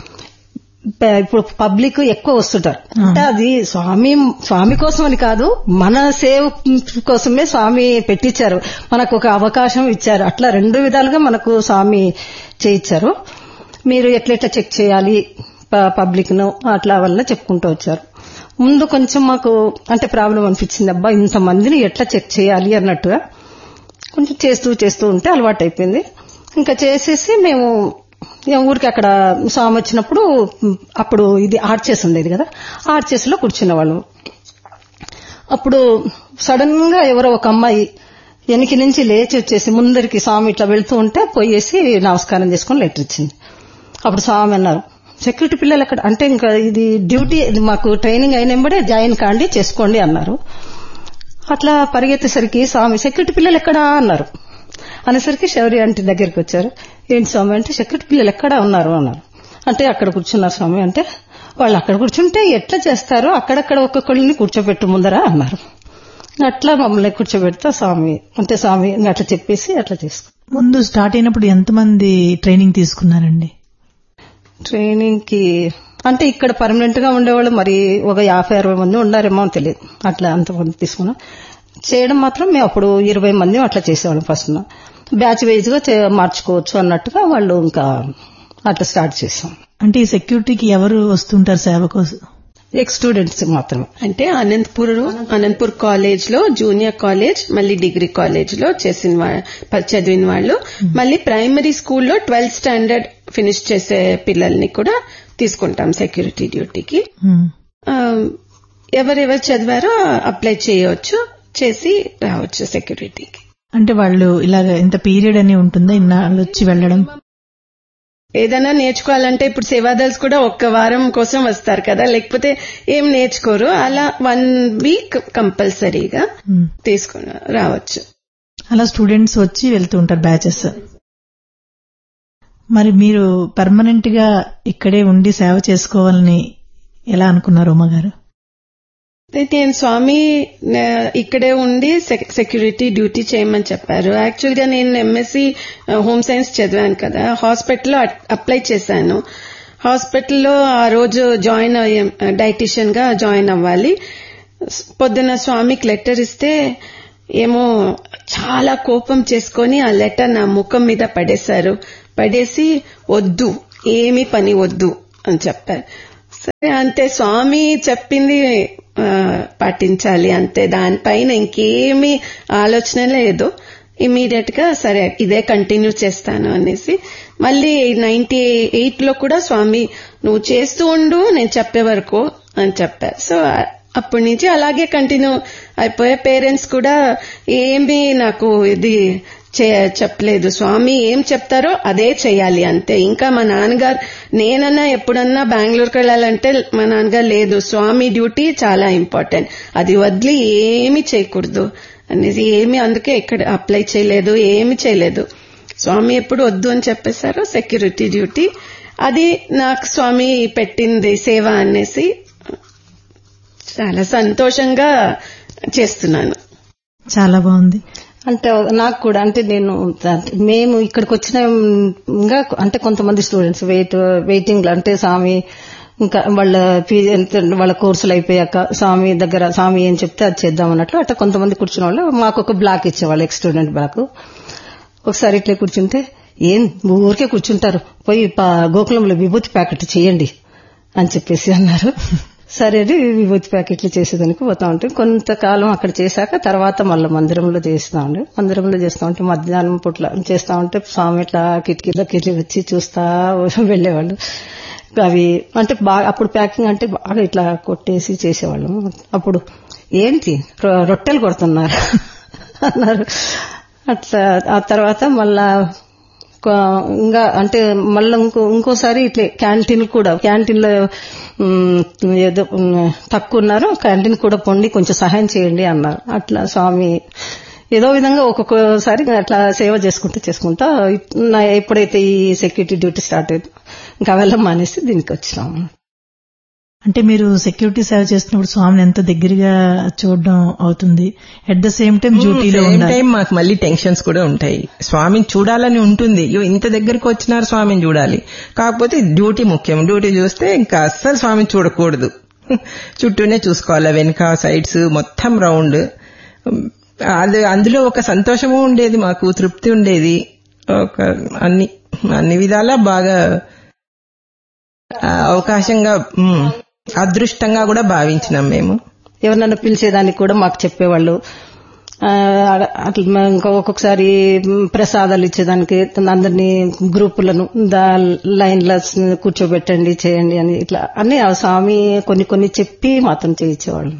ప- ఇప్పుడు పబ్లిక్ ఎక్కువ వస్తుంటారు అంటే అది స్వామి స్వామి కోసం అని కాదు మన సేవ కోసమే స్వామి పెట్టించారు మనకు ఒక అవకాశం ఇచ్చారు అట్లా రెండు విధాలుగా మనకు స్వామి చేయించారు మీరు ఎట్లెట్లా చెక్ చేయాలి పబ్లిక్ ను అట్లా వల్ల చెప్పుకుంటూ వచ్చారు ముందు కొంచెం మాకు అంటే ప్రాబ్లం అనిపించింది అబ్బా ఇంతమందిని ఎట్లా చెక్ చేయాలి అన్నట్టుగా కొంచెం చేస్తూ చేస్తూ ఉంటే అలవాటు అయిపోయింది ఇంకా చేసేసి మేము ఇక ఊరికి అక్కడ స్వామి వచ్చినప్పుడు అప్పుడు ఇది ఆర్చెస్ ఉండేది కదా ఆర్చెస్ లో కూర్చునే వాళ్ళం అప్పుడు సడన్ గా ఎవరో ఒక అమ్మాయి వెనక నుంచి లేచి వచ్చేసి ముందరికి స్వామి ఇట్లా వెళ్తూ ఉంటే పోయేసి నమస్కారం చేసుకుని లెటర్ ఇచ్చింది అప్పుడు స్వామి అన్నారు సెక్యూరిటీ పిల్లలు ఎక్కడ అంటే ఇంకా ఇది డ్యూటీ ఇది మాకు ట్రైనింగ్ అయినప్పుడే జాయిన్ కాండి చేసుకోండి అన్నారు అట్లా పరిగెత్తేసరికి స్వామి సెక్యూరిటీ పిల్లలు ఎక్కడా అన్నారు అనేసరికి శౌర్య ఆంటీ దగ్గరికి వచ్చారు ఏంటి స్వామి అంటే సెక్యూరిటీ పిల్లలు ఎక్కడా ఉన్నారు అన్నారు అంటే అక్కడ కూర్చున్నారు స్వామి అంటే వాళ్ళు అక్కడ కూర్చుంటే ఎట్లా చేస్తారో అక్కడక్కడ ఒక్కొక్కళ్ళని కూర్చోబెట్టు ముందర అన్నారు అట్లా మమ్మల్ని కూర్చోబెడతా స్వామి అంటే స్వామి అట్లా చెప్పేసి అట్లా చేసుకు ముందు స్టార్ట్ అయినప్పుడు ఎంతమంది ట్రైనింగ్ తీసుకున్నారండి ట్రైనింగ్ కి అంటే ఇక్కడ పర్మనెంట్ గా ఉండేవాళ్ళు మరి ఒక యాభై అరవై మంది ఉన్నారేమో అని తెలియదు అట్లా అంతమంది తీసుకున్నాం చేయడం మాత్రం మేము అప్పుడు ఇరవై మంది అట్లా చేసేవాళ్ళం ఫస్ట్ బ్యాచ్ వైజ్ గా చే- మార్చుకోవచ్చు అన్నట్టుగా వాళ్ళు ఇంకా అట్లా స్టార్ట్ చేసాం అంటే ఈ సెక్యూరిటీకి ఎవరు వస్తుంటారు సేవ కోసం ఎక్స్ స్టూడెంట్స్ మాత్రమే అంటే అనంతపూర్ అనంతపూర్ కాలేజ్ లో జూనియర్ కాలేజ్ మళ్ళీ డిగ్రీ కాలేజ్ లో చేసిన వా- ప- చదివిన వాళ్ళు మళ్ళీ ప్రైమరీ స్కూల్లో ట్వెల్త్ స్టాండర్డ్ ఫినిష్ చేసే పిల్లల్ని కూడా తీసుకుంటాం సెక్యూరిటీ డ్యూటీకి ఉమ్. ఆ, ఎవరెవరు చదివారో అప్లై చేయవచ్చు చేసి రావచ్చు సెక్యూరిటీకి అంటే వాళ్ళు ఇలాగ ఇంత పీరియడ్ అని ఉంటుందా ఇన్నాళ్ళు వచ్చి వెళ్ళడం ఏదైనా నేర్చుకోవాలంటే ఇప్పుడు సేవాదల్స్ కూడా ఒక్క వారం కోసం వస్తారు కదా లేకపోతే ఏం నేర్చుకోరు అలా వన్ వీక్ కంపల్సరీగా ఉమ్. తీసుకుని రావచ్చు అలా స్టూడెంట్స్ వచ్చి వెళ్తూ ఉంటారు బ్యాచెస్ మరి మీరు పర్మనెంట్ గా ఇక్కడే ఉండి సేవ చేసుకోవాలని ఎలా అనుకున్నారు ఉమ్మగారు నేను స్వామి నే- ఇక్కడే ఉండి సెక్- సెక్యూరిటీ డ్యూటీ చేయమని చెప్పారు యాక్చువల్ గా నేను ఎంఎస్సి హోమ్ సైన్స్ చదివాను కదా హాస్పిటల్లో అట్- అప్లై చేశాను హాస్పిటల్లో ఆ రోజు జాయిన్ అయ్యాం డైటీషియన్ గా జాయిన్ అవ్వాలి పొద్దున స్వామికి లెటర్ ఇస్తే ఏమో చాలా కోపం చేసుకొని ఆ లెటర్ నా ముఖం మీద పడేశారు పడేసి వద్దు ఏమి పని వద్దు అని చెప్పారు సరే అంతే స్వామి చెప్పింది ఆ, పాటించాలి అంతే దానిపైన ఇంకేమీ ఆలోచన లేదు ఇమీడియట్ గా సరే ఇదే కంటిన్యూ చేస్తాను అనేసి మళ్ళీ నైన్టీ ఎయిట్ లో కూడా స్వామి నువ్వు చేస్తూ ఉండు నేను చెప్పే వరకు అని చెప్పారు సో అప్పటి నుంచి అలాగే కంటిన్యూ అయిపోయే పేరెంట్స్ కూడా ఏమీ నాకు ఇది చే- చెప్పలేదు స్వామి ఏం చెప్తారో అదే చేయాలి అంతే ఇంకా మా నాన్నగారు నేనన్నా ఎప్పుడన్నా బెంగళూరుకి వెళ్ళాలంటే మా నాన్నగారు లేదు స్వామి డ్యూటీ చాలా ఇంపార్టెంట్ అది వదిలి ఏమీ చేయకూడదు అనేది ఏమీ అందుకే ఇక్కడ అప్లై చేయలేదు ఏమీ చేయలేదు స్వామి ఎప్పుడు వద్దు అని చెప్పేశారు సెక్యూరిటీ డ్యూటీ అది నాకు స్వామి పెట్టింది సేవ అనేసి చాలా సంతోషంగా చేస్తున్నాను చాలా బాగుంది అంటే నాకు కూడా అంటే నేను ద- మేము ఇక్కడికి వచ్చిన ఇంకా అంటే కొంతమంది స్టూడెంట్స్ వెయిట్ వెయిటింగ్ లో అంటే స్వామి ఇంకా వాళ్ళ పీ- ఎంత- వాళ్ళ కోర్సులు అయిపోయాక స్వామి దగ్గర స్వామి ఏం చెప్తే అది చేద్దాం అన్నట్లు అట్లా కొంతమంది కూర్చున్న వాళ్ళు మాకు ఒక బ్లాక్ ఇచ్చేవాళ్ళు ఎక్స్ స్టూడెంట్ బ్లాక్ ఒకసారి ఇట్లా కూర్చుంటే ఏం ఊరికే కూర్చుంటారు పోయి పా- గోకులంలో విభూతి ప్యాకెట్ చేయండి అని చెప్పేసి అన్నారు సరే అని విభూతి ప్యాకెట్లు చేసేదానికి పోతా ఉంటే కొంతకాలం అక్కడ చేశాక తర్వాత మళ్ళీ మందిరంలో చేస్తా ఉండే మందిరంలో చేస్తా ఉంటే మధ్యాహ్నం పుట్ల చేస్తా ఉంటే స్వామి ఇట్లా కిటికీలోకి వెళ్ళి వచ్చి చూస్తా వెళ్లేవాళ్ళు అవి అంటే బాగా అప్పుడు ప్యాకింగ్ అంటే బాగా ఇట్లా కొట్టేసి చేసేవాళ్ళం అప్పుడు ఏంటి రొ- రొట్టెలు కొడుతున్నారు అన్నారు అట్లా ఆ తర్వాత మళ్ళా కొ- ఇంకా అంటే మళ్ళీ ఇంకో ఇంకోసారి ఇట్లే క్యాంటీన్ కూడా క్యాంటీన్ లో ఉమ్, ఏదో ఉమ్, తక్కువ ఉన్నారు క్యాంటీన్ కూడా పొండి కొంచెం సహాయం చేయండి అన్నారు అట్లా స్వామి ఏదో విధంగా ఒక్కొక్కసారి అట్లా సేవ చేసుకుంటూ చేసుకుంటా నా ఎప్పుడైతే ఈ సెక్యూరిటీ డ్యూటీ స్టార్ట్ అయిందో ఇంకా వెళ్ళం మానేసి దీనికి వచ్చినాము అంటే మీరు సెక్యూరిటీ సేవ చేస్తున్నప్పుడు స్వామిని ఎంత దగ్గరగా చూడడం అవుతుంది అట్ ద సేమ్ టైం డ్యూటీలో సేమ్ ఉండాలి టైం మాకు మళ్ళీ టెన్షన్స్ కూడా ఉంటాయి స్వామిని చూడాలని ఉంటుంది అయ్యో ఇంత దగ్గరకు వచ్చినారు స్వామిని చూడాలి కాకపోతే డ్యూటీ ముఖ్యం డ్యూటీ చూస్తే ఇంకా అస్సలు స్వామిని చూడకూడదు చుట్టూనే చూసుకోవాలి వెనక సైడ్స్ మొత్తం రౌండ్ అది అందులో ఒక సంతోషము ఉండేది మాకు తృప్తి ఉండేది ఒక అన్ని అన్ని విధాలా బాగా ఆ, అవకాశంగా ఉమ్, అదృష్టంగా కూడా భావించినాం మేము ఎవరినైనా పిలిచేదానికి కూడా మాకు చెప్పేవాళ్ళు ఆ, అట్లా మ- ఇంకా ఒక్కొక్కసారి మ్, ప్రసాదాలు ఇచ్చేదానికి అందరినీ గ్రూపులను దా లైన్లో కూర్చోబెట్టండి చేయండి అని ఇట్లా అన్ని ఆ స్వామి కొన్ని కొన్ని చెప్పి మాత్రం చేయించేవాళ్ళు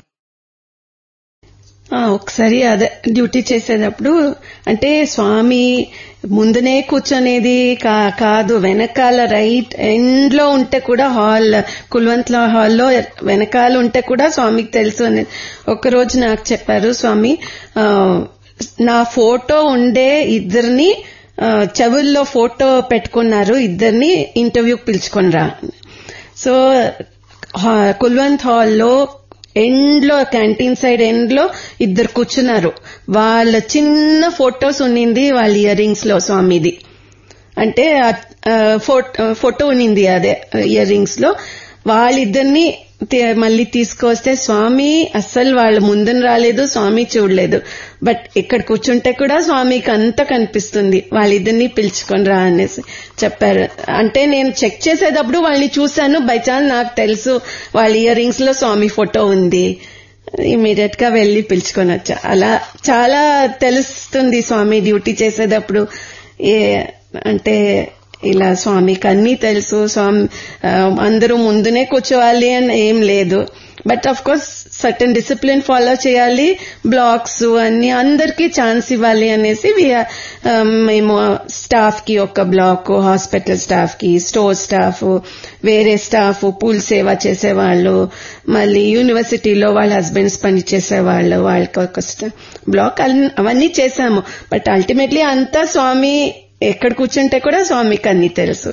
ఆ, ఒకసారి అదే డ్యూటీ చేసేటప్పుడు అంటే స్వామి ముందునే కూర్చొనేది కా- కాదు వెనకాల రైట్ ఎండ్ లో ఉంటే కూడా హాల్ కుల్వంత్ హాల్లో వెనకాల ఉంటే కూడా స్వామికి తెలుసు అని ఒకరోజు నాకు చెప్పారు స్వామి ఆ, నా ఫోటో ఉండే ఇద్దరిని ఆ, చెవుల్లో ఫోటో పెట్టుకున్నారు ఇద్దరిని ఇంటర్వ్యూకి పిలుచుకొని రా సో హా- కుల్వంత్ హాల్లో ఎండ్ లో క్యాంటీన్ సైడ్ ఎండ్ లో ఇద్దరు కూర్చున్నారు వాళ్ళ చిన్న ఫొటోస్ ఉన్నింది వాళ్ళ ఇయర్ రింగ్స్ లో స్వామిది అంటే ఆ, ఫోటో ఫోటో ఉన్నింది అదే ఇయర్ రింగ్స్ లో వాళ్ళిద్దరిని తి- మళ్ళీ తీసుకొస్తే స్వామి అస్సలు వాళ్ళ ముందున రాలేదు స్వామి చూడలేదు బట్ ఇక్కడ కూర్చుంటే కూడా స్వామికి అంతా కనిపిస్తుంది వాళ్ళిద్దరిని పిలుచుకొని రా అనేసి చెప్పారు అంటే నేను చెక్ చేసేటప్పుడు వాళ్ళని చూశాను బై ఛాన్స్ నాకు తెలుసు వాళ్ళ ఇయర్ రింగ్స్ లో స్వామి ఫోటో ఉంది ఇమీడియట్ గా వెళ్లి పిలుచుకొని వచ్చా అలా చాలా తెలుస్తుంది స్వామి డ్యూటీ చేసేటప్పుడు ఏ అంటే ఇలా స్వామికి అన్ని తెలుసు స్వామి ఆ, అందరూ ముందునే కూర్చోవాలి అని ఏం లేదు but of course certain discipline follow చేయాలి బ్లాక్స్ అన్ని అందరికీ ఛాన్స్ ఇవ్వాలి అనేసి we are, ఆ, మేము స్టాఫ్ కి ఒక బ్లాక్ హాస్పిటల్ స్టాఫ్ కి స్టోర్ స్టాఫ్ వేరే స్టాఫ్ పూల్ సేవ చేసేవాళ్ళు మళ్ళీ యూనివర్సిటీలో వాళ్ళ హస్బెండ్స్ పని చేసేవాళ్ళు వాళ్ళకి ఒక బ్లాక్ అవన్నీ చేశాము బట్ అల్టిమేట్లీ అంతా స్వామి ఎక్కడ కూర్చుంటే కూడా స్వామికి అన్ని తెలుసు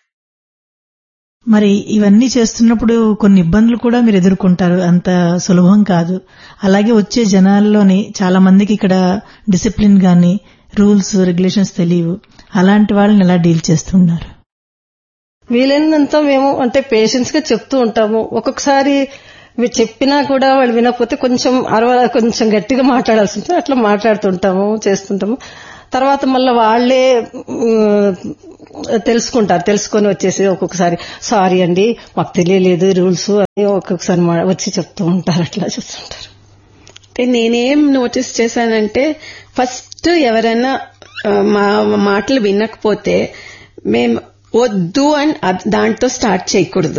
మరి ఇవన్నీ చేస్తున్నప్పుడు కొన్ని ఇబ్బందులు కూడా మీరు ఎదుర్కొంటారు అంత సులభం కాదు అలాగే వచ్చే జనాల్లోని చాలా మందికి ఇక్కడ డిసిప్లిన్ గాని రూల్స్ రెగ్యులేషన్స్ తెలియవు అలాంటి వాళ్ళని ఎలా డీల్ చేస్తున్నారు వీలైనంత మేము అంటే పేషెంట్స్ గా చెప్తూ ఉంటాము ఒక్కొక్కసారి ఇవి చెప్పినా కూడా వాళ్ళు వినకపోతే కొంచెం అరవ కొంచెం గట్టిగా మాట్లాడాల్సి ఉంటుంది అట్లా మాట్లాడుతుంటాము చేస్తుంటాము తర్వాత మళ్ళీ వాళ్ళే ఉమ్, తెలుసుకుంటారు తెలుసుకొని వచ్చేసి ఒక్కొక్కసారి సారీ అండి మాకు తెలియలేదు రూల్స్ అని ఒక్కొక్కసారి మా- వచ్చి చెప్తూ ఉంటారు అట్లా చూస్తుంటారు అంటే నేనేం నోటీస్ చేశానంటే ఫస్ట్ ఎవరైనా ఆ, మా మాటలు వినకపోతే మేము వద్దు అని అద్- దాంతో స్టార్ట్ చేయకూడదు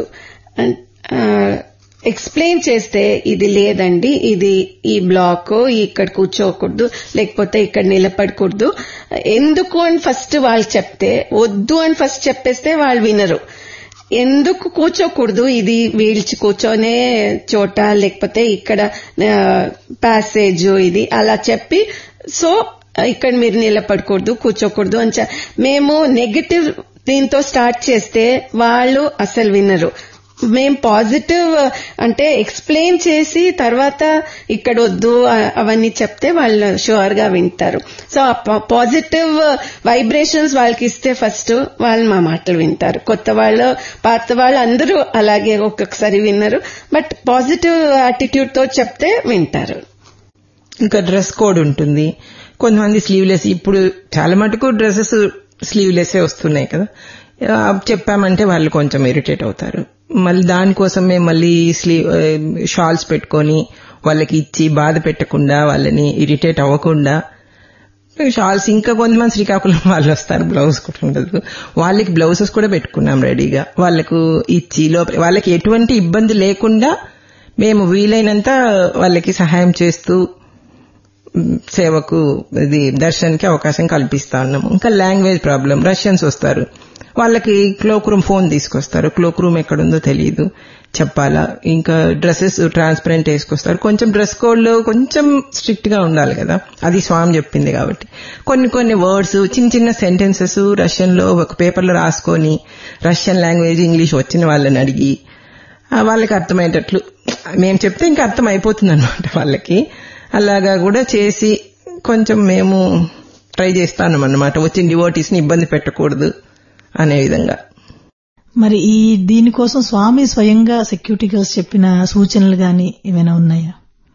ఎక్స్ప్లెయిన్ చేస్తే ఇది లేదండి ఇది ఈ బ్లాక్ ఇక్కడ కూర్చోకూడదు లేకపోతే ఇక్కడ నిలబడకూడదు ఎందుకు అని ఫస్ట్ వాళ్ళు చెప్తే వద్దు అని ఫస్ట్ చెప్పేస్తే వాళ్ళు వినరు ఎందుకు కూర్చోకూడదు ఇది వీల్చి కూర్చొనే చోట లేకపోతే ఇక్కడ ప్యాసేజ్ ఇది అలా చెప్పి సో ఇక్కడ మీరు నిలబడకూడదు కూర్చోకూడదు అని చె- మేము నెగటివ్ దీంతో స్టార్ట్ చేస్తే వాళ్ళు అసలు వినరు మేం పాజిటివ్ అంటే ఎక్స్ప్లెయిన్ చేసి తర్వాత ఇక్కడ వద్దు అ- అవన్నీ చెప్తే వాళ్ళు షూర్ గా వింటారు సో ఆ పాజిటివ్ వైబ్రేషన్స్ వాళ్ళకి ఇస్తే ఫస్ట్ వాళ్ళు మా మాటలు వింటారు కొత్త వాళ్ళు పాత వాళ్ళు అందరూ అలాగే ఒక్కొక్కసారి విన్నారు బట్ పాజిటివ్ యాటిట్యూడ్ తో చెప్తే వింటారు ఇంకా డ్రెస్ కోడ్ ఉంటుంది కొంతమంది స్లీవ్లెస్ ఇప్పుడు చాలా మటుకు డ్రెస్సెస్ స్లీవ్లెస్ వస్తున్నాయి కదా ఆ, చెప్పామంటే వాళ్ళు కొంచెం ఇరిటేట్ అవుతారు మళ్ళీ దానికోసమే మళ్ళీ స్లీవ్ షాల్స్ పెట్టుకొని వాళ్ళకి ఇచ్చి బాధ పెట్టకుండా వాళ్ళని ఇరిటేట్ అవ్వకుండా షాల్స్ ఇంకా కొంతమంది శ్రీకాకుళం వాళ్ళు వస్తారు బ్లౌజ్ కూడా ఉండదు వాళ్ళకి బ్లౌజెస్ కూడా పెట్టుకున్నాం రెడీగా వాళ్ళకు ఇచ్చి లోపల వాళ్ళకి ఎటువంటి ఇబ్బంది లేకుండా మేము వీలైనంత వాళ్ళకి సహాయం చేస్తూ మ్, సేవకు ఇది దర్శనానికి అవకాశం కల్పిస్తా ఉన్నాము ఇంకా లాంగ్వేజ్ ప్రాబ్లం రష్యన్స్ వస్తారు వాళ్ళకి క్లోక్ రూమ్ ఫోన్ తీసుకొస్తారు క్లోక్ రూమ్ ఎక్కడుందో తెలియదు చెప్పాలా ఇంకా డ్రెస్సెస్ ట్రాన్స్పరెంట్ వేసుకొస్తారు కొంచెం డ్రెస్ కోడ్ లో కొంచెం స్ట్రిక్ట్ గా ఉండాలి కదా అది స్వామి చెప్పింది కాబట్టి కొన్ని కొన్ని వర్డ్స్ చిన్న చిన్న సెంటెన్సెస్ రష్యన్ లో ఒక పేపర్ లో రాసుకొని రష్యన్ లాంగ్వేజ్ ఇంగ్లీష్ వచ్చిన వాళ్ళని అడిగి ఆ, వాళ్ళకి అర్థమయ్యేటట్లు మేము చెప్తే ఇంకా అర్థం అయిపోతుంది అనమాట వాళ్ళకి అలాగా కూడా చేసి కొంచెం మేము ట్రై చేస్తాను అన్నమాట వచ్చిన డివోటీస్ ని ఇబ్బంది పెట్టకూడదు అనే విధంగా మరి ఈ దీనికోసం స్వామి స్వయంగా సెక్యూరిటీ గర్ల్స్ చెప్పిన సూచనలు గాని ఏమైనా ఉన్నాయా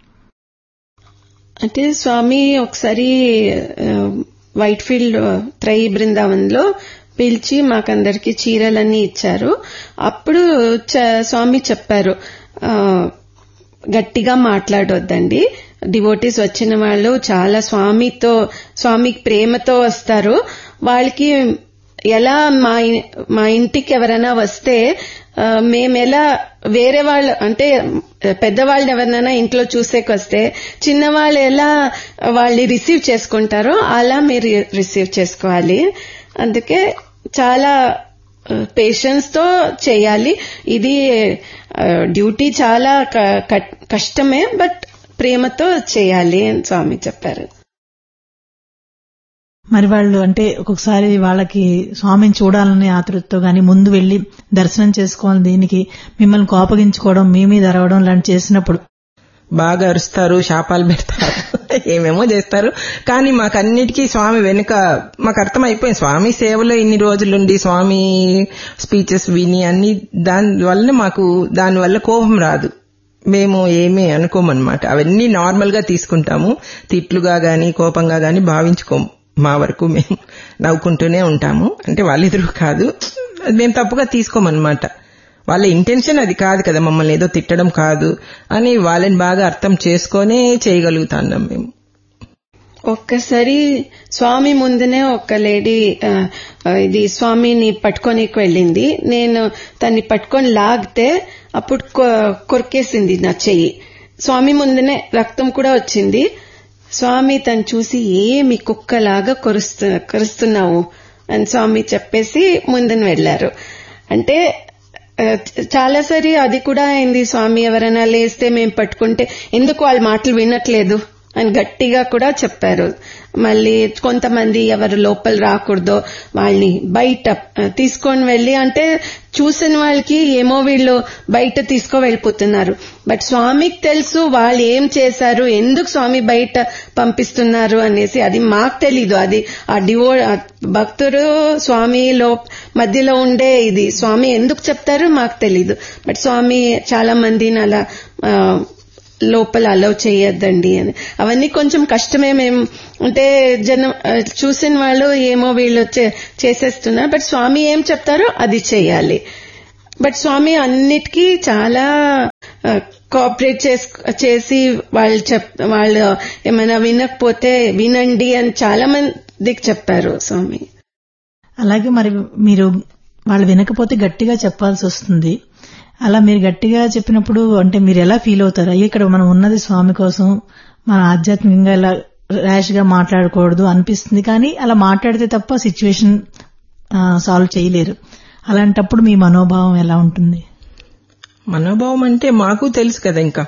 అంటే స్వామి ఒకసారి ఆ, వైట్ ఫీల్డ్ త్రై బృందావన్లో పిలిచి మాకందరికి చీరలన్నీ ఇచ్చారు అప్పుడు చ- స్వామి చెప్పారు ఆ, గట్టిగా మాట్లాడొద్దండి డివోటీస్ వచ్చిన వాళ్ళు చాలా స్వామితో స్వామికి ప్రేమతో వస్తారు వాళ్ళకి ఎలా మా ఇ- మా ఇంటికి ఎవరైనా వస్తే ఆ, మేమెలా వేరే వాళ్ళు అంటే పెద్దవాళ్ళు ఎవరినైనా ఇంట్లో చూసేకి వస్తే చిన్నవాళ్ళు ఎలా వాళ్ళని రిసీవ్ చేసుకుంటారో అలా మీరు రిసీవ్ చేసుకోవాలి అందుకే చాలా పేషెన్స్ తో చేయాలి ఇది డ్యూటీ చాలా క- క- కష్టమే బట్ ప్రేమతో చేయాలి అని స్వామి చెప్పారు మరి వాళ్ళు అంటే ఒక్కొక్కసారి వాళ్ళకి స్వామిని చూడాలనే ఆతృతతో గాని ముందు వెళ్లి దర్శనం చేసుకోవాలని దీనికి మిమ్మల్ని కోపగించుకోవడం మీ మీద అరవడం లాంటి చేసినప్పుడు బాగా అరుస్తారు శాపాలు పెడతారు ఏమేమో చేస్తారు కానీ మాకన్నిటికీ స్వామి వెనుక మాకు అర్థం అయిపోయింది స్వామి సేవలో ఇన్ని రోజులుండి స్వామి స్పీచెస్ విని అన్ని దాని వల్ల మాకు దాని వల్ల కోపం రాదు మేము ఏమీ అనుకోమన్నమాట అవన్నీ నార్మల్ గా తీసుకుంటాము తిట్లుగా గాని కోపంగా గాని భావించుకోము మా వరకు మేము నవ్వుకుంటూనే ఉంటాము అంటే వాళ్ళ ఎదురు కాదు అది మేము తప్పుగా తీసుకోమన్నమాట వాళ్ళ ఇంటెన్షన్ అది కాదు కదా మమ్మల్ని ఏదో తిట్టడం కాదు అని వాళ్ళని బాగా అర్థం చేసుకొనే చేయగలుగుతున్నాం మేము ఒక్కసారి స్వామి ముందునే ఒక లేడీ ఆ, ఆ, ఇది స్వామిని పట్టుకోనికి వెళ్ళింది నేను తన్ని పట్టుకొని లాగితే అప్పుడు కొ- కొరికేసింది నా చెయ్యి స్వామి ముందునే రక్తం కూడా వచ్చింది స్వామి తను చూసి ఏమి కుక్కలాగా కొరుస్తు కొరుస్తున్నావు అని స్వామి చెప్పేసి ముందుని వెళ్లారు అంటే ఆ, చాలాసారి అది కూడా అయింది స్వామి ఎవరైనా లేస్తే మేము పట్టుకుంటే ఎందుకు వాళ్ళ మాటలు వినట్లేదు అని గట్టిగా కూడా చెప్పారు మళ్ళీ కొంతమంది ఎవరు లోపల రాకూడదో వాళ్ళని బయట ఆ, తీసుకొని వెళ్ళి అంటే చూసిన వాళ్ళకి ఏమో వీళ్ళు బయట తీసుకో వెళ్ళిపోతున్నారు బట్ స్వామికి తెలుసు వాళ్ళు ఏం చేశారు ఎందుకు స్వామి బయట పంపిస్తున్నారు అనేసి అది మాకు తెలీదు అది ఆ డివో ఆ భక్తుడు స్వామి లో మధ్యలో ఉండే ఇది స్వామి ఎందుకు చెప్తారు మాకు తెలీదు బట్ స్వామి చాలా మందిని అలా ఆ, లోపల అలౌ చేయొద్దండి అని అవన్నీ కొంచెం కష్టమే మేము అంటే జనం ఆ, చూసిన వాళ్ళు ఏమో వీళ్ళు చే- చేసేస్తున్నారు బట్ స్వామి ఏం చెప్తారో అది చేయాలి బట్ స్వామి అన్నిటికీ చాలా కోఆపరేట్ చేసి వాళ్ళు చెప్ వాళ్ళు ఏమైనా వినకపోతే వినండి అని చాలా మందికి చెప్పారు స్వామి అలాగే మరి మీరు వాళ్ళు వినకపోతే గట్టిగా చెప్పాల్సి వస్తుంది అలా మీరు గట్టిగా చెప్పినప్పుడు అంటే మీరు ఎలా ఫీల్ అవుతారు అయ్యో ఇక్కడ మనం ఉన్నది స్వామి కోసం మన ఆధ్యాత్మికంగా ఇలా ర్యాష్ గా మాట్లాడకూడదు అనిపిస్తుంది కానీ అలా మాట్లాడితే తప్ప సిచ్యువేషన్ సాల్వ్ చేయలేరు అలాంటప్పుడు మీ మనోభావం ఎలా ఉంటుంది మనోభావం అంటే మాకు తెలుసు కదా ఇంకా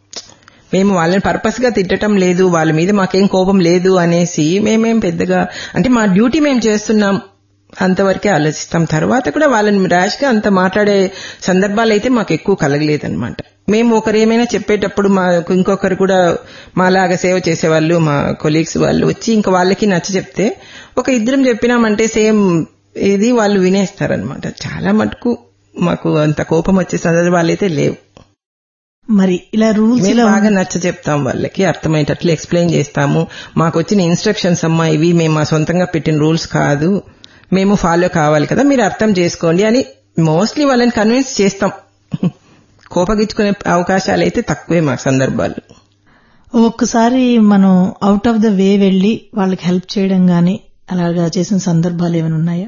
మేము వాళ్ళని పర్పస్ గా తిట్టడం లేదు వాళ్ళ మీద మాకేం కోపం లేదు అనేసి మేమేం పెద్దగా అంటే మా డ్యూటీ మేము చేస్తున్నాం అంతవరకే ఆలోచిస్తాం తర్వాత కూడా వాళ్ళని ర్యాష్ గా అంత మాట్లాడే సందర్భాలు అయితే మాకు ఎక్కువ కలగలేదన్నమాట మేము ఒకరు ఏమైనా చెప్పేటప్పుడు మా ఇంకొకరు కూడా మాలాగా సేవ చేసేవాళ్ళు మా కొలీగ్స్ వాళ్ళు వచ్చి ఇంకా వాళ్ళకి నచ్చ చెప్తే ఒక ఇద్దరం చెప్పినామంటే సేమ్ ఇది వాళ్ళు వినేస్తారనమాట చాలా మటుకు మాకు అంత కోపం వచ్చే సందర్భాలు అయితే లేవు మరి ఇలా రూల్స్ మేము ఇలా బాగా నచ్చ చెప్తాం వాళ్ళకి అర్థమయ్యేటట్లు ఎక్స్ప్లెయిన్ చేస్తాము మాకు వచ్చిన ఇన్స్ట్రక్షన్స్ అమ్మా ఇవి మేము మా సొంతంగా పెట్టిన రూల్స్ కాదు మేము ఫాలో కావాలి కదా మీరు అర్థం చేసుకోండి అని మోస్ట్లీ వాళ్ళని కన్విన్స్ చేస్తాం కోపగించుకునే అవకాశాలు అయితే తక్కువే మా సందర్భాలు ఒక్కసారి మనం అవుట్ ఆఫ్ ద వే వెళ్లి వాళ్ళకి హెల్ప్ చేయడం గాని అలాగా చేసిన సందర్భాలు ఏమైనా ఉన్నాయా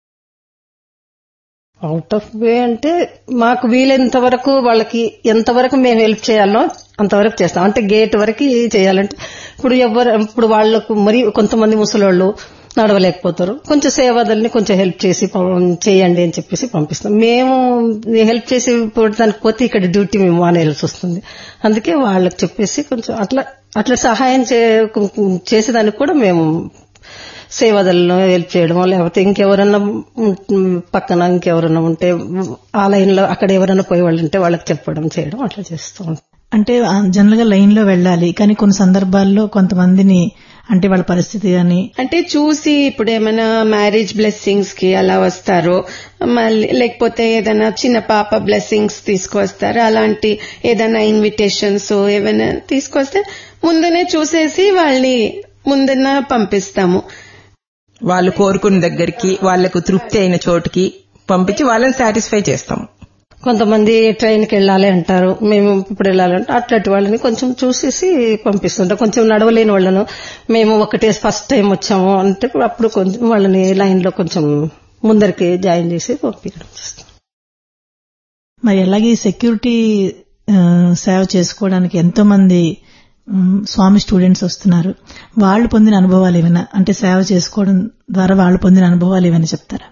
అవుట్ ఆఫ్ వే అంటే మాకు వీలైనంత వరకు వాళ్ళకి ఎంతవరకు మేము హెల్ప్ చేయాలో అంతవరకు చేస్తాం అంటే గేట్ వరకు చేయాలంటే ఇప్పుడు ఎవరు ఇప్పుడు వాళ్ళకు మరి కొంతమంది ముసలోళ్ళు నడవలేకపోతారు కొంచెం సేవాదల్ని కొంచెం హెల్ప్ చేసి పం- చేయండి అని చెప్పేసి పంపిస్తాం మేము హెల్ప్ చేసి దానికి పోతే ఇక్కడ డ్యూటీ మేము మానేయాల్సి వస్తుంది అందుకే వాళ్ళకి చెప్పేసి కొంచెం అట్లా అట్లా సహాయం చే చేసేదానికి కూడా మేము సేవాదల్లో హెల్ప్ చేయడం లేకపోతే ఇంకెవరన్నా ఉం- పక్కన ఇంకెవరన్నా ఉంటే ఆ లైన్ లో అక్కడ ఎవరన్నా పోయే వాళ్ళు ఉంటే వాళ్ళకి చెప్పడం చేయడం అట్లా చేస్తూ ఉంటాం అంటే జనరల్ గా లైన్ లో వెళ్ళాలి కానీ కొన్ని సందర్భాల్లో కొంతమందిని అంటే వాళ్ళ పరిస్థితి గాని అంటే చూసి ఇప్పుడు ఏమైనా మ్యారేజ్ బ్లెస్సింగ్స్ కి అలా వస్తారో మళ్ళీ లేకపోతే ఏదైనా చిన్న పాప బ్లెస్సింగ్స్ తీసుకొస్తారు అలాంటి ఏదైనా ఇన్విటేషన్స్ ఏమైనా తీసుకొస్తే ముందునే చూసేసి వాళ్ళని ముందున పంపిస్తాము వాళ్ళు కోరుకున్న దగ్గరికి వాళ్లకు తృప్తి అయిన చోటుకి పంపించి వాళ్ళని సాటిస్ఫై చేస్తాం కొంతమంది ట్రైన్ కి వెళ్ళాలి అంటారు మేము ఇప్పుడు వెళ్ళాలంటే అట్లాంటి వాళ్ళని కొంచెం చూసేసి పంపిస్తుంటాం కొంచెం నడవలేని వాళ్ళను మేము ఒకటే ఫస్ట్ టైం వచ్చాము అంటే అప్పుడు కొంచెం వాళ్ళని లైన్ లో కొంచెం ముందరికి జాయిన్ చేసి పంపించడం చేస్తాం మరి అలాగే సెక్యూరిటీ సేవ చేసుకోవడానికి ఎంతో మంది ఉమ్, స్వామి స్టూడెంట్స్ వస్తున్నారు వాళ్ళు పొందిన అనుభవాలు ఏమైనా అంటే సేవ చేసుకోవడం ద్వారా వాళ్ళు పొందిన అనుభవాలు ఏమైనా చెప్తారా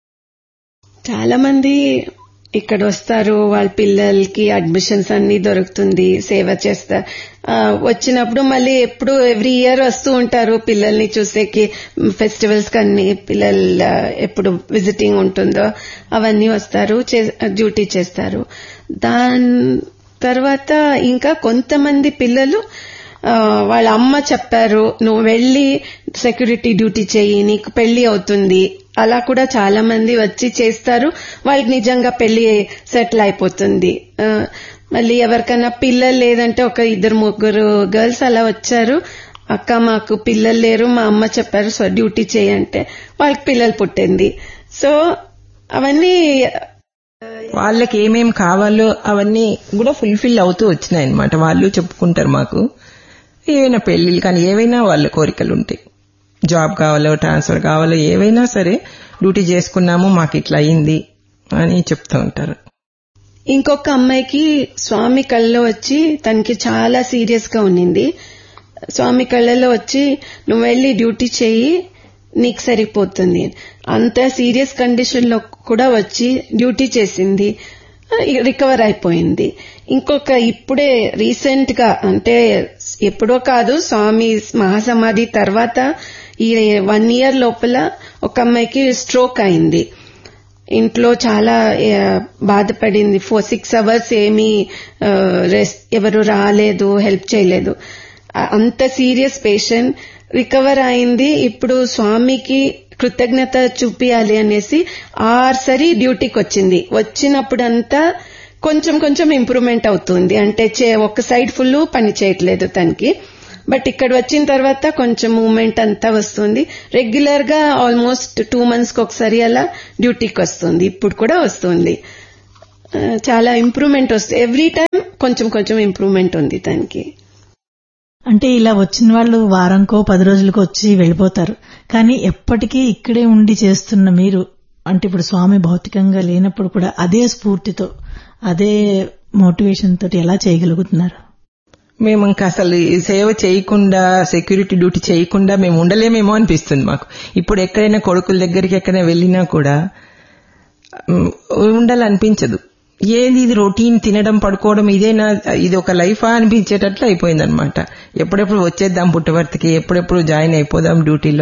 చాలా మంది ఇక్కడ వస్తారు వాళ్ళ పిల్లలకి అడ్మిషన్స్ అన్ని దొరుకుతుంది సేవ చేస్తారు ఆ, వచ్చినప్పుడు మళ్ళీ ఎప్పుడు ఎవ్రీ ఇయర్ వస్తూ ఉంటారు పిల్లల్ని చూసేకి ఫెస్టివల్స్ కన్ని పిల్లలు ఆ, ఎప్పుడు విజిటింగ్ ఉంటుందో అవన్నీ వస్తారు చే- డ్యూటీ చేస్తారు దాని తర్వాత ఇంకా కొంతమంది పిల్లలు ఆ, వాళ్ళ అమ్మ చెప్పారు నువ్వు వెళ్ళి సెక్యూరిటీ డ్యూటీ చెయ్యి నీకు పెళ్లి అవుతుంది అలా కూడా చాలా మంది వచ్చి చేస్తారు వాళ్ళకి నిజంగా పెళ్లి సెటిల్ అయిపోతుంది ఆ, మళ్ళీ ఎవరికైనా పిల్లలు లేదంటే ఒక ఇద్దరు ముగ్గురు గర్ల్స్ అలా వచ్చారు అక్క మాకు పిల్లలు లేరు మా అమ్మ చెప్పారు సో డ్యూటీ చేయంటే వాళ్ళకి పిల్లలు పుట్టింది సో అవన్నీ వాళ్ళకి ఏమేం కావాలో అవన్నీ కూడా ఫుల్ఫిల్ అవుతూ వచ్చినాయి అనమాట వాళ్ళు చెప్పుకుంటారు మాకు ఏవైనా పెళ్లిళ్ళు కానీ ఏవైనా వాళ్ళ కోరికలు ఉంటాయి జాబ్ కావాలో ట్రాన్స్ఫర్ కావాలో ఏవైనా సరే డ్యూటీ చేసుకున్నాము మాకు ఇట్లా అయింది అని చెప్తూ ఉంటారు ఇంకొక అమ్మాయికి స్వామి కళ్ళలో వచ్చి తనకి చాలా సీరియస్ గా ఉన్నింది స్వామి కళ్ళలో వచ్చి నువ్వు వెళ్ళి డ్యూటీ చేయి నీకు సరిపోతుంది అంత సీరియస్ కండిషన్ లో కూడా వచ్చి డ్యూటీ చేసింది రికవర్ అయిపోయింది ఇంకొక ఇప్పుడే రీసెంట్ గా అంటే ఎప్పుడో కాదు స్వామి మహాసమాధి తర్వాత ఈ వన్ ఇయర్ లోపల ఒక అమ్మాయికి స్ట్రోక్ అయింది ఇంట్లో చాలా ఆ, బాధపడింది ఫోర్ సిక్స్ అవర్స్ ఏమీ ఆ, రెస్ట్ ఎవరు రాలేదు హెల్ప్ చేయలేదు ఆ, అంత సీరియస్ పేషెంట్ రికవర్ అయింది ఇప్పుడు స్వామికి కృతజ్ఞత చూపియాలి అనేసి ఆర్సరి డ్యూటీకి వచ్చింది వచ్చినప్పుడంతా కొంచెం కొంచెం ఇంప్రూవ్మెంట్ అవుతుంది అంటే చే- ఒక సైడ్ ఫుల్ పని చేయట్లేదు తనకి బట్ ఇక్కడ వచ్చిన తర్వాత కొంచెం మూమెంట్ అంతా వస్తుంది రెగ్యులర్ గా ఆల్మోస్ట్ టూ మంత్స్ కి ఒకసారి అలా డ్యూటీకి వస్తుంది ఇప్పుడు కూడా వస్తుంది ఆ, చాలా ఇంప్రూవ్మెంట్ వస్తుంది ఎవ్రీ టైం కొంచెం కొంచెం ఇంప్రూవ్మెంట్ ఉంది తనకి అంటే ఇలా వచ్చిన వాళ్ళు వారంకో పది రోజులకో వచ్చి వెళ్ళిపోతారు కానీ ఎప్పటికీ ఇక్కడే ఉండి చేస్తున్న మీరు అంటే ఇప్పుడు స్వామి భౌతికంగా లేనప్పుడు కూడా అదే స్ఫూర్తితో అదే మోటివేషన్ తోటి ఎలా చేయగలుగుతున్నారు మేము ఇంకా అసలు ఈ సేవ చేయకుండా సెక్యూరిటీ డ్యూటీ చేయకుండా మేము ఉండలేమేమో అనిపిస్తుంది మాకు ఇప్పుడు ఎక్కడైనా కొడుకుల దగ్గరికి ఎక్కడైనా వెళ్ళినా కూడా ఉమ్, ఉండాలనిపించదు ఏది ఇది రొటీన్ తినడం పడుకోవడం ఇదేనా ఇది ఒక లైఫా అనిపించేటట్లు అయిపోయింది అనమాట ఎప్పుడెప్పుడు వచ్చేద్దాం పుట్టవర్తికి ఎప్పుడెప్పుడు జాయిన్ అయిపోదాం డ్యూటీలో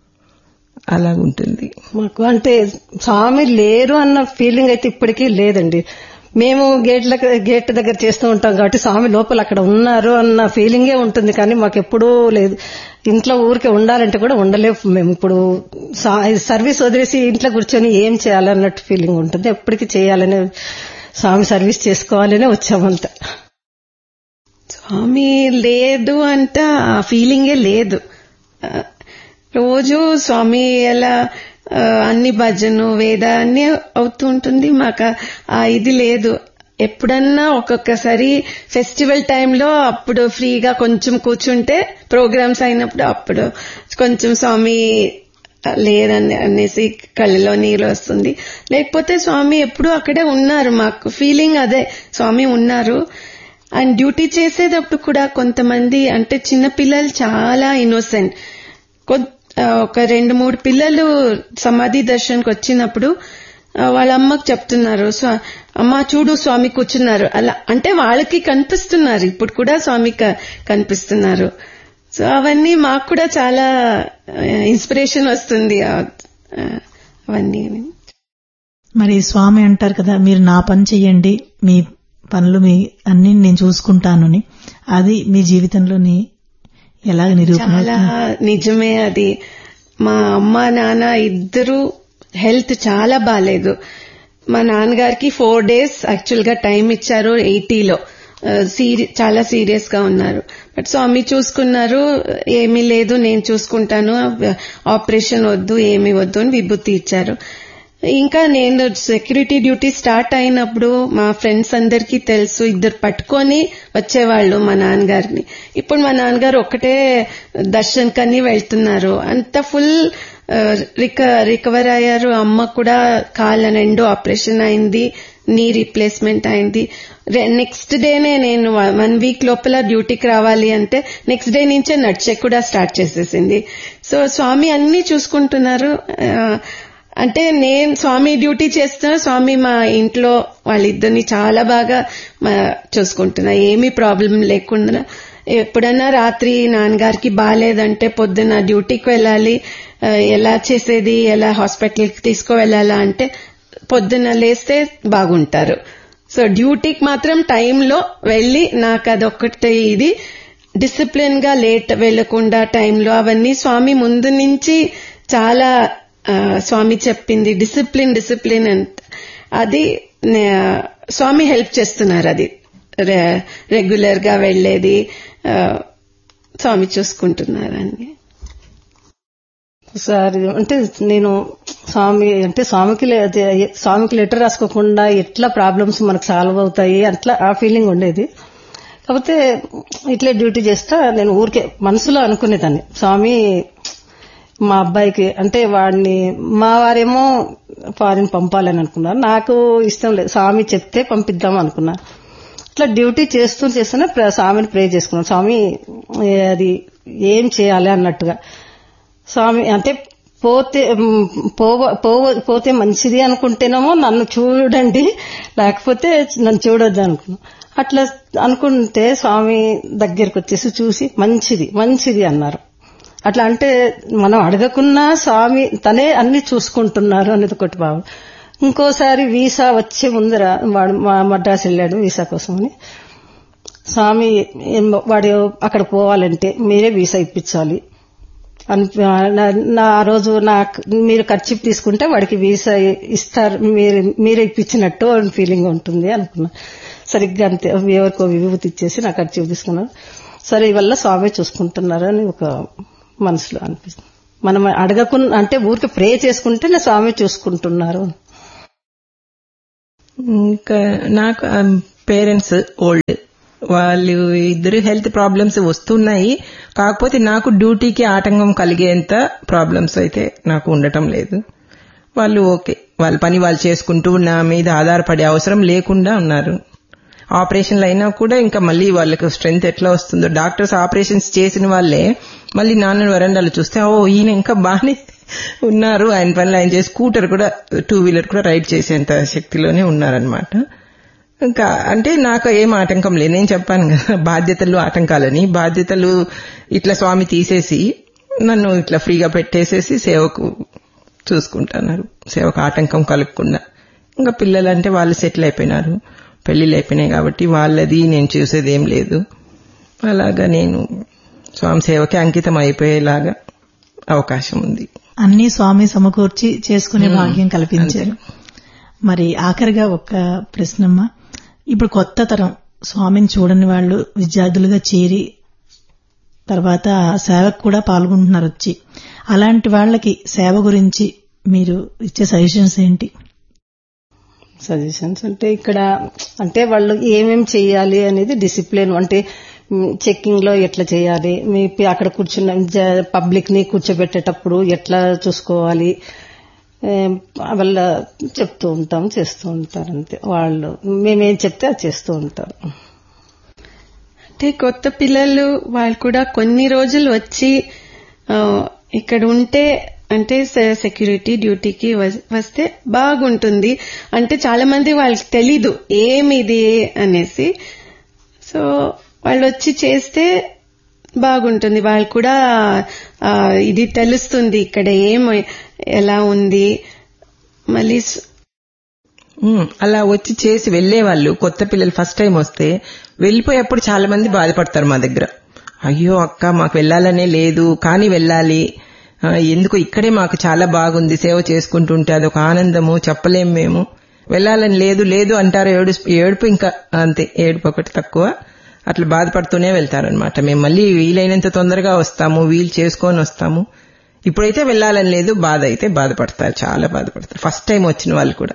అలాగుంటుంది మాకు అంటే స్వామి లేరు అన్న ఫీలింగ్ అయితే ఇప్పటికీ లేదండి మేము గేట్ల గేట్ దగ్గర చేస్తూ ఉంటాం కాబట్టి స్వామి లోపల అక్కడ ఉన్నారు అన్న ఫీలింగే ఉంటుంది కానీ మాకు ఎప్పుడూ లేదు ఇంట్లో ఊరికే ఉండాలంటే కూడా ఉండలేము మేము ఇప్పుడు సా- సర్వీస్ వదిలేసి ఇంట్లో కూర్చొని ఏం చేయాలన్నట్టు ఫీలింగ్ ఉంటుంది ఎప్పటికీ చేయాలనే స్వామి సర్వీస్ చేసుకోవాలనే వచ్చామంతా స్వామి లేదు అంట ఆ ఫీలింగే లేదు ఆ, రోజు స్వామి ఎలా ఆ, అన్ని భజను వేద అన్ని అవుతూ ఉంటుంది మాకు ఆ- ఆ ఇది లేదు ఎప్పుడన్నా ఒక్కొక్కసారి ఫెస్టివల్ టైంలో అప్పుడు ఫ్రీగా కొంచెం కూర్చుంటే ప్రోగ్రామ్స్ అయినప్పుడు అప్పుడు కొంచెం స్వామి లేదని అనేసి కళ్ళలో నీరు వస్తుంది లేకపోతే స్వామి ఎప్పుడు అక్కడే ఉన్నారు మాకు ఫీలింగ్ అదే స్వామి ఉన్నారు అండ్ డ్యూటీ చేసేటప్పుడు కూడా కొంతమంది అంటే చిన్న పిల్లలు చాలా ఇన్నోసెంట్ ఒక రెండు మూడు పిల్లలు సమాధి దర్శనకు వచ్చినప్పుడు ఆ, వాళ్ళ అమ్మకు చెప్తున్నారు "స్వా- అమ్మ చూడు స్వామి కూర్చున్నారు అలా అంటే వాళ్ళకి కనిపిస్తున్నారు ఇప్పుడు కూడా స్వామి క- కనిపిస్తున్నారు సో అవన్నీ మాకు కూడా చాలా ఇన్స్పిరేషన్ వస్తుంది ఆ, ఆ, అవన్నీ మరి స్వామి అంటారు కదా మీరు నా పని చెయ్యండి మీ పనులు మీ అన్ని నేను చూసుకుంటానని అది మీ జీవితంలోని ఎలాగ నిరూపణ చాలా నిజమే అది మా అమ్మ నాన్న ఇద్దరు హెల్త్ చాలా బాగాలేదు మా నాన్నగారికి ఫోర్ డేస్ యాక్చువల్ గా టైం ఇచ్చారు ఎయిటీలో చాలా సీరియస్ గా ఉన్నారు బట్ స్వామి చూసుకున్నారు ఏమీ లేదు నేను చూసుకుంటాను ఆపరేషన్ వద్దు ఏమీ వద్దు అని విభూతి ఇచ్చారు ఇంకా నేను సెక్యూరిటీ డ్యూటీ స్టార్ట్ అయినప్పుడు మా ఫ్రెండ్స్ అందరికీ తెలుసు ఇద్దరు పట్టుకొని వచ్చేవాళ్ళు మా నాన్నగారిని ఇప్పుడు మా నాన్నగారు ఒక్కటే దర్శన్కని వెళ్తున్నారు అంత ఫుల్ రికవర్ అయ్యారు అమ్మ కూడా కాళ్ళ రెండు ఆపరేషన్ అయింది నీ రీప్లేస్మెంట్ అయింది నెక్స్ట్ డేనే నేను వన్ వీక్ లోపల డ్యూటీకి రావాలి అంటే నెక్స్ట్ డే నుంచే నడిచే కూడా స్టార్ట్ చేసేసింది సో స్వామి అన్ని చూసుకుంటున్నారు ఆ, అంటే నేను స్వామి డ్యూటీ చేస్తున్నా స్వామి మా ఇంట్లో వాళ్ళిద్దరిని చాలా బాగా మా చూసుకుంటున్నా ఏమీ ప్రాబ్లం లేకుండా ఎప్పుడన్నా రాత్రి నాన్నగారికి బాగాలేదంటే పొద్దున డ్యూటీకి వెళ్ళాలి ఆ, ఎలా చేసేది ఎలా హాస్పిటల్కి తీసుకువెళ్ళాలా అంటే పొద్దున లేస్తే బాగుంటారు సో డ్యూటీకి మాత్రం టైంలో వెళ్ళి నాకు అదొక్కటే ఇది డిసిప్లిన్ గా లేట్ వెళ్లకుండా టైంలో అవన్నీ స్వామి ముందు నుంచి చాలా ఆ, స్వామి చెప్పింది డిసిప్లిన్ డిసిప్లిన్ అంత అది నే- స్వామి హెల్ప్ చేస్తున్నారు అది రెగ్యులర్ గా వెళ్లేది ఆ, స్వామి చూసుకుంటున్నారు అన్ని సార్ అంటే నేను స్వామి అంటే స్వామికి లే- అదే స్వామికి లెటర్ రాసుకోకుండా ఎట్లా ప్రాబ్లమ్స్ మనకు సాల్వ్ అవుతాయి అట్లా ఆ ఫీలింగ్ ఉండేది కాకపోతే ఇట్లే డ్యూటీ చేస్తా నేను ఊరికే మనసులో అనుకునేదాన్ని స్వామి మా అబ్బాయికి అంటే వాడిని మా వారేమో ఫారిన్ పంపాలని అనుకున్నారు నాకు ఇష్టం లేదు స్వామి చెప్తే పంపిద్దాం అనుకున్నా అట్లా డ్యూటీ చేస్తూ చేస్తూనే ప్ర- స్వామిని ప్రే చేసుకున్నాను స్వామి ఏ, అది ఏం చేయాలి అన్నట్టుగా స్వామి అంటే పోతే మ్, పోవ పోవ- పోతే మంచిది అనుకుంటేనేమో నన్ను చూడండి లేకపోతే నన్ను చూడొద్దు అనుకున్నా అట్లా అనుకుంటే స్వామి దగ్గరికి వచ్చేసి చూసి మంచిది మంచిది అన్నారు అట్లా అంటే మనం అడగకున్నా స్వామి తనే అన్ని చూసుకుంటున్నారు అనేది ఒకటి భావం ఇంకోసారి వీసా వచ్చే ముందర వాడు మా మద్రాసు వెళ్ళాడు వీసా కోసమని స్వామి ఏం- వాడు అక్కడ పోవాలంటే మీరే వీసా ఇప్పించాలి అని నా- నా ఆ రోజు నాకు మీరు ఖర్చు తీసుకుంటే వాడికి వీసా ఇస్తారు మీరు మీరే ఇప్పించినట్టు అని ఫీలింగ్ ఉంటుంది అనుకున్నా సరిగ్గా అంతే ఎవరికో విభూతి ఇచ్చేసి నా ఖర్చు తీసుకున్నాను సరే ఇవల్ల స్వామి చూసుకుంటున్నారు అని ఒక మనసులో అనిపిస్తుంది మనం అడగకుండా అంటే ఊరికి ప్రే చేసుకుంటే నా స్వామి చూసుకుంటున్నారు ఇంకా నాకు పేరెంట్స్ ఓల్డ్ వాళ్ళు ఇద్దరు హెల్త్ ప్రాబ్లమ్స్ వస్తున్నాయి కాకపోతే నాకు డ్యూటీకి ఆటంకం కలిగేంత ప్రాబ్లమ్స్ అయితే నాకు ఉండటం లేదు వాళ్ళు ఓకే వాళ్ళ పని వాళ్ళు చేసుకుంటూ నా మీద ఆధారపడే అవసరం లేకుండా ఉన్నారు ఆపరేషన్లు అయినా కూడా ఇంకా మళ్ళీ వాళ్ళకి స్ట్రెంగ్త్ ఎట్లా వస్తుందో డాక్టర్స్ ఆపరేషన్స్ చేసిన వాళ్ళే మళ్ళీ నాన్న వరండాలు చూస్తే ఓ ఈయన ఇంకా బాగానే ఉన్నారు ఆయన పనులు ఆయన చేసి స్కూటర్ కూడా టూ వీలర్ కూడా రైడ్ చేసేంత శక్తిలోనే ఉన్నారనమాట ఇంకా అంటే నాకు ఏం ఆటంకం లేదు నేను చెప్పాను కదా బాధ్యతలు ఆటంకాలని బాధ్యతలు ఇట్లా స్వామి తీసేసి నన్ను ఇట్లా ఫ్రీగా పెట్టేసేసి సేవకు చూసుకుంటున్నారు సేవకు ఆటంకం కలగకుండా ఇంకా పిల్లలంటే వాళ్ళు సెటిల్ అయిపోయినారు పెళ్లిళ్ళు అయిపోయినాయి కాబట్టి వాళ్ళది నేను చూసేది ఏం లేదు అలాగా నేను స్వామి సేవకి అంకితం అయిపోయేలాగా అవకాశం ఉంది అన్ని స్వామి సమకూర్చి చేసుకునే భాగ్యం కల్పించారు మరి ఆఖరిగా ఒక ప్రశ్నమ్మ ఇప్పుడు కొత్త తరం స్వామిని చూడని వాళ్ళు విద్యార్థులుగా చేరి తర్వాత సేవకు కూడా పాల్గొంటున్నారు వచ్చి అలాంటి వాళ్ళకి సేవ గురించి మీరు ఇచ్చే సజెషన్స్ ఏంటి సజెషన్స్ అంటే ఇక్కడ అంటే వాళ్ళు ఏమేం చేయాలి అనేది డిసిప్లిన్ అంటే చెక్కింగ్ లో ఎట్లా చేయాలి మీ పి- అక్కడ కూర్చున్న పబ్లిక్ ని కూర్చోబెట్టేటప్పుడు ఎట్లా చూసుకోవాలి ఏం, వాళ్ళ చెప్తూ ఉంటాం చేస్తూ ఉంటారు అంతే వాళ్ళు మేమేం చెప్తే అది చేస్తూ ఉంటారు అంటే కొత్త పిల్లలు వాళ్ళు కూడా కొన్ని రోజులు వచ్చి ఆ, ఇక్కడ ఉంటే అంటే సె- సెక్యూరిటీ డ్యూటీకి వస్- వస్తే బాగుంటుంది అంటే చాలా మంది వాళ్ళకి తెలీదు ఏమిది అనేసి సో వాళ్ళు వచ్చి చేస్తే బాగుంటుంది వాళ్ళు కూడా ఆ, ఇది తెలుస్తుంది ఇక్కడ ఏం ఎలా ఉంది మళ్ళీ స్- ఉమ్, అలా వచ్చి చేసి వెళ్లే వాళ్ళు కొత్త పిల్లలు ఫస్ట్ టైం వస్తే వెళ్ళిపోయేప్పుడు చాలా మంది బాధపడతారు మా దగ్గర అయ్యో అక్క మాకు వెళ్ళాలనే లేదు కానీ వెళ్ళాలి ఆ, ఎందుకు ఇక్కడే మాకు చాలా బాగుంది సేవ చేసుకుంటుంటే అదొక ఆనందము చెప్పలేం మేము వెళ్ళాలని లేదు లేదు అంటారు ఏడు ఏడుపు ఇంకా అంతే ఏడుపు ఒకటి తక్కువ అట్లా బాధపడుతూనే వెళ్తారనమాట మేము మళ్ళీ వీలైనంత తొందరగా వస్తాము వీలు చేసుకొని వస్తాము ఇప్పుడైతే వెళ్ళాలని లేదు బాధ అయితే బాధపడతారు చాలా బాధపడతారు ఫస్ట్ టైం వచ్చిన వాళ్ళు కూడా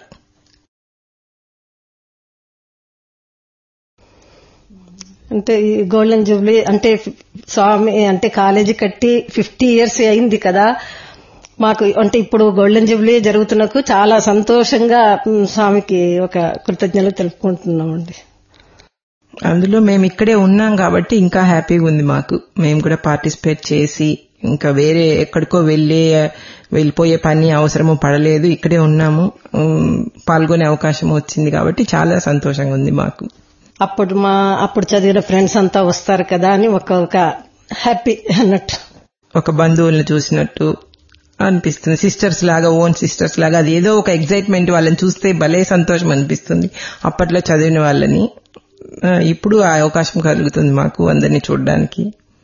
అంటే ఈ గోల్డెన్ జూబ్లీ అంటే స్వామి అంటే కాలేజీ కట్టి ఫిఫ్టీ ఇయర్స్ అయింది కదా మాకు అంటే ఇప్పుడు గోల్డెన్ జూబ్లీ జరుగుతున్నకు చాలా సంతోషంగా ఉమ్, స్వామికి ఒక కృతజ్ఞతలు తెలుపుకుంటున్నామండి అందులో మేము ఇక్కడే ఉన్నాం కాబట్టి ఇంకా హ్యాపీగా ఉంది మాకు మేము కూడా పార్టిసిపేట్ చేసి ఇంకా వేరే ఎక్కడికో వెళ్ళే వెళ్ళిపోయే పని అవసరము పడలేదు ఇక్కడే ఉన్నాము ఉమ్, పాల్గొనే అవకాశం వచ్చింది కాబట్టి చాలా సంతోషంగా ఉంది మాకు అప్పుడు మా అప్పుడు చదివిన ఫ్రెండ్స్ అంతా వస్తారు కదా అని ఒక ఒక హ్యాపీ అన్నట్టు ఒక బంధువులను చూసినట్టు అనిపిస్తుంది సిస్టర్స్ లాగా ఓన్ సిస్టర్స్ లాగా అది ఏదో ఒక ఎగ్జైట్మెంట్ వాళ్ళని చూస్తే భలే సంతోషం అనిపిస్తుంది అప్పట్లో చదివిన వాళ్ళని ఆ, ఇప్పుడు ఆ అవకాశం కలుగుతుంది మాకు అందరినీ చూడడానికి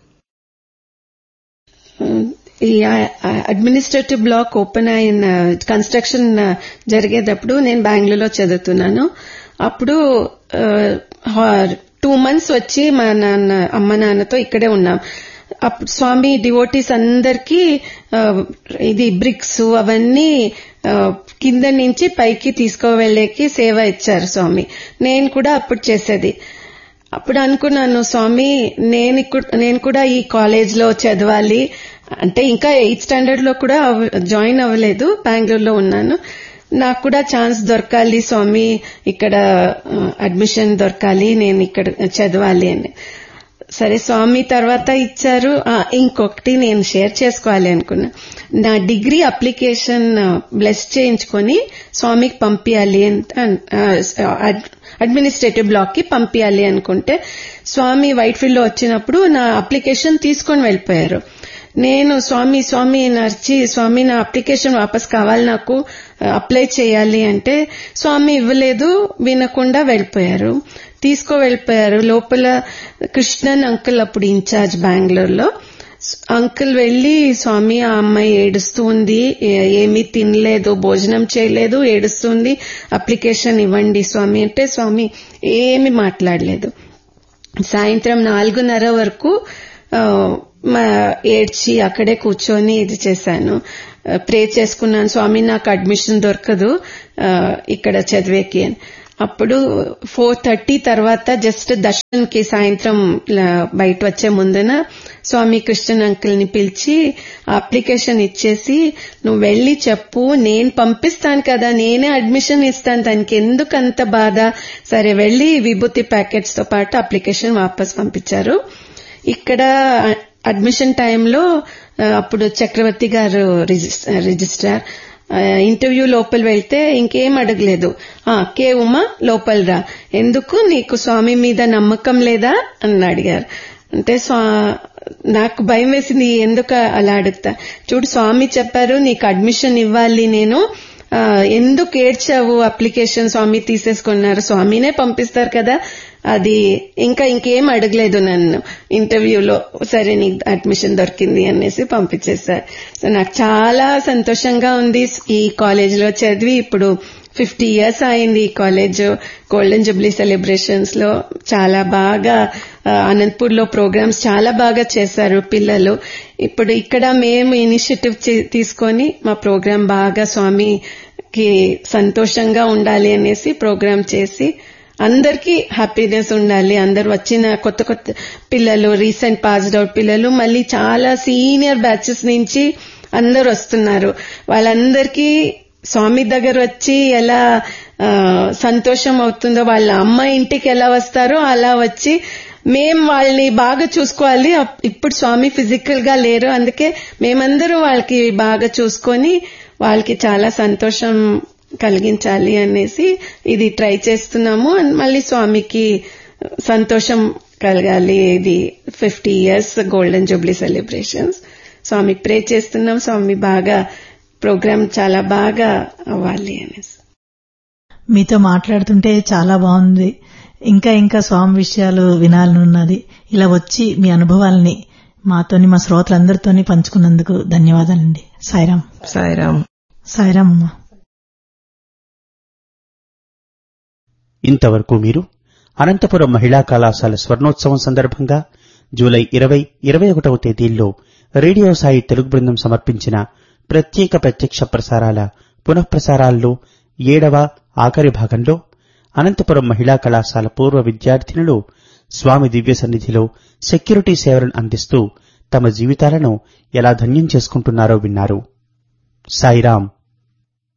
ఈ అడ్మినిస్ట్రేటివ్ బ్లాక్ ఓపెన్ అయిన కన్స్ట్రక్షన్ జరిగేటప్పుడు నేను బెంగళూరులో చదువుతున్నాను అప్పుడు టూ మంత్స్ వచ్చి మా నాన్న అమ్మ నాన్నతో ఇక్కడే ఉన్నాం అప్పుడు స్వామి డివోటీస్ అందరికీ ఆ, ఇది బ్రిక్స్ అవన్నీ ఆ, కింద నుంచి పైకి తీసుకువెళ్ళేకి సేవ ఇచ్చారు స్వామి నేను కూడా అప్పుడు చేసేది అప్పుడు అనుకున్నాను స్వామి నేను ఇక్కు- నేను కూడా ఈ కాలేజ్ లో చదవాలి అంటే ఇంకా ఎయిత్ స్టాండర్డ్ లో కూడా అవ- జాయిన్ అవ్వలేదు బెంగళూరులో ఉన్నాను నాకు కూడా ఛాన్స్ దొరకాలి స్వామి ఇక్కడ ఆ, అడ్మిషన్ దొరకాలి నేను ఇక్కడ చదవాలి అని సరే స్వామి తర్వాత ఇచ్చారు ఆ, ఇంకొకటి నేను షేర్ చేసుకోవాలి అనుకున్నా నా డిగ్రీ అప్లికేషన్ బ్లెస్ చేయించుకొని స్వామికి పంపించాలి అడ్మినిస్ట్రేటివ్ బ్లాక్ కి పంపించాలి అనుకుంటే స్వామి వైట్ ఫీల్డ్ లో వచ్చినప్పుడు నా అప్లికేషన్ తీసుకొని వెళ్ళిపోయారు నేను స్వామి స్వామి నర్చి స్వామి నా అప్లికేషన్ వాపస్ కావాలి నాకు అప్లై చేయాలి అంటే స్వామి ఇవ్వలేదు వినకుండా వెళ్ళిపోయారు తీసుకో వెళ్ళిపోయారు లోపల కృష్ణన్ అంకుల్ అప్పుడు ఇన్ఛార్జ్ బెంగళూరులో అంకుల్ వెళ్లి స్వామి ఆ అమ్మాయి ఏడుస్తుంది ఏ- ఏమీ తినలేదు భోజనం చేయలేదు ఏడుస్తుంది అప్లికేషన్ ఇవ్వండి స్వామి అంటే స్వామి ఏమి మాట్లాడలేదు సాయంత్రం నాలుగున్నర వరకు ఆ, మా ఏడ్చి అక్కడే కూర్చొని ఇది చేశాను ప్రే చేసుకున్నాను స్వామి నాకు అడ్మిషన్ దొరకదు ఆ, ఇక్కడ చదివేకి అని అప్పుడు ఫోర్ థర్టీ తర్వాత జస్ట్ దర్శన్ కి సాయంత్రం ఇలా బయట వచ్చే ముందున స్వామి కృష్ణన్ అంకుల్ ని పిలిచి అప్లికేషన్ ఇచ్చేసి నువ్వు వెళ్లి చెప్పు నేను పంపిస్తాను కదా నేనే అడ్మిషన్ ఇస్తాను దానికి ఎందుకు అంత బాధ సరే వెళ్లి విభూతి ప్యాకెట్స్ తో పాటు అప్లికేషన్ వాపస్ పంపించారు ఇక్కడ అడ్మిషన్ టైంలో ఆ, అప్పుడు చక్రవర్తి గారు రిజిస్- రిజిస్ట్రార్ ఆ, ఇంటర్వ్యూ లోపల వెళ్తే ఇంకేం అడగలేదు ఆ కే ఉమా లోపల రా ఎందుకు నీకు స్వామి మీద నమ్మకం లేదా అని అడిగారు అంటే స్వా నాకు భయం వేసింది ఎందుకు అలా అడుగుతా చూడు స్వామి చెప్పారు నీకు అడ్మిషన్ ఇవ్వాలి నేను ఆ, ఎందుకు ఏడ్చావు అప్లికేషన్ స్వామి తీసేసుకున్నారు స్వామినే పంపిస్తారు కదా అది ఇంకా ఇంకేం అడగలేదు నన్ను ఇంటర్వ్యూలో సరే నీకు అడ్మిషన్ దొరికింది అనేసి పంపించేశారు సో నాకు చాలా సంతోషంగా ఉంది ఈ కాలేజీలో చదివి ఇప్పుడు ఫిఫ్టీ ఇయర్స్ అయింది ఈ కాలేజ్ గోల్డెన్ జూబ్లీ సెలబ్రేషన్స్ లో చాలా బాగా అనంతపూర్ లో ప్రోగ్రామ్స్ చాలా బాగా చేశారు పిల్లలు ఇప్పుడు ఇక్కడ మేము ఇనిషియేటివ్ తీసుకొని మా ప్రోగ్రాం బాగా స్వామికి సంతోషంగా ఉండాలి అనేసి ప్రోగ్రాం చేసి అందరికీ హ్యాపీనెస్ ఉండాలి అందరు వచ్చిన కొత్త కొత్త పిల్లలు రీసెంట్ పాస్డ్ అవుట్ పిల్లలు మళ్ళీ చాలా సీనియర్ బ్యాచెస్ నుంచి అందరు వస్తున్నారు వాళ్ళందరికీ స్వామి దగ్గర వచ్చి ఎలా ఆ, సంతోషం అవుతుందో వాళ్ళ అమ్మ ఇంటికి ఎలా వస్తారో అలా వచ్చి మేం వాళ్ళని బాగా చూసుకోవాలి అప్- ఇప్పుడు స్వామి ఫిజికల్ గా లేరు అందుకే మేమందరూ వాళ్ళకి బాగా చూసుకొని వాళ్ళకి చాలా సంతోషం కలిగించాలి అనేసి ఇది ట్రై చేస్తున్నాము అండ్ మళ్ళీ స్వామికి సంతోషం కలగాలి ఇది fifty years golden jubilee celebrations స్వామికి ప్రే చేస్తున్నాం స్వామి బాగా ప్రోగ్రామ్ చాలా బాగా అవ్వాలి అనేసి మీతో మాట్లాడుతుంటే చాలా బాగుంది ఇంకా ఇంకా స్వామి విషయాలు వినాలనున్నది ఇలా వచ్చి మీ అనుభవాల్ని మాతోని మా శ్రోతలందరితోని పంచుకున్నందుకు ధన్యవాదాలండి సాయిరాం సాయిరామ్ సాయిరాం అమ్మా ఇంతవరకు మీరు అనంతపురం మహిళా కళాశాల స్వర్ణోత్సవం సందర్భంగా జూలై ఇరవై ఇరవై ఒకటవ తేదీల్లో రేడియో సాయి తెలుగు బృందం సమర్పించిన ప్రత్యేక ప్రత్యక్ష ప్రసారాల పునఃప్రసారాల్లో ఏడవ ఆఖరి భాగంలో అనంతపురం మహిళా కళాశాల పూర్వ విద్యార్థినులు స్వామి దివ్య సన్నిధిలో సెక్యూరిటీ సేవలను అందిస్తూ తమ జీవితాలను ఎలా ధన్యం చేసుకుంటున్నారో విన్నారు సాయిరాం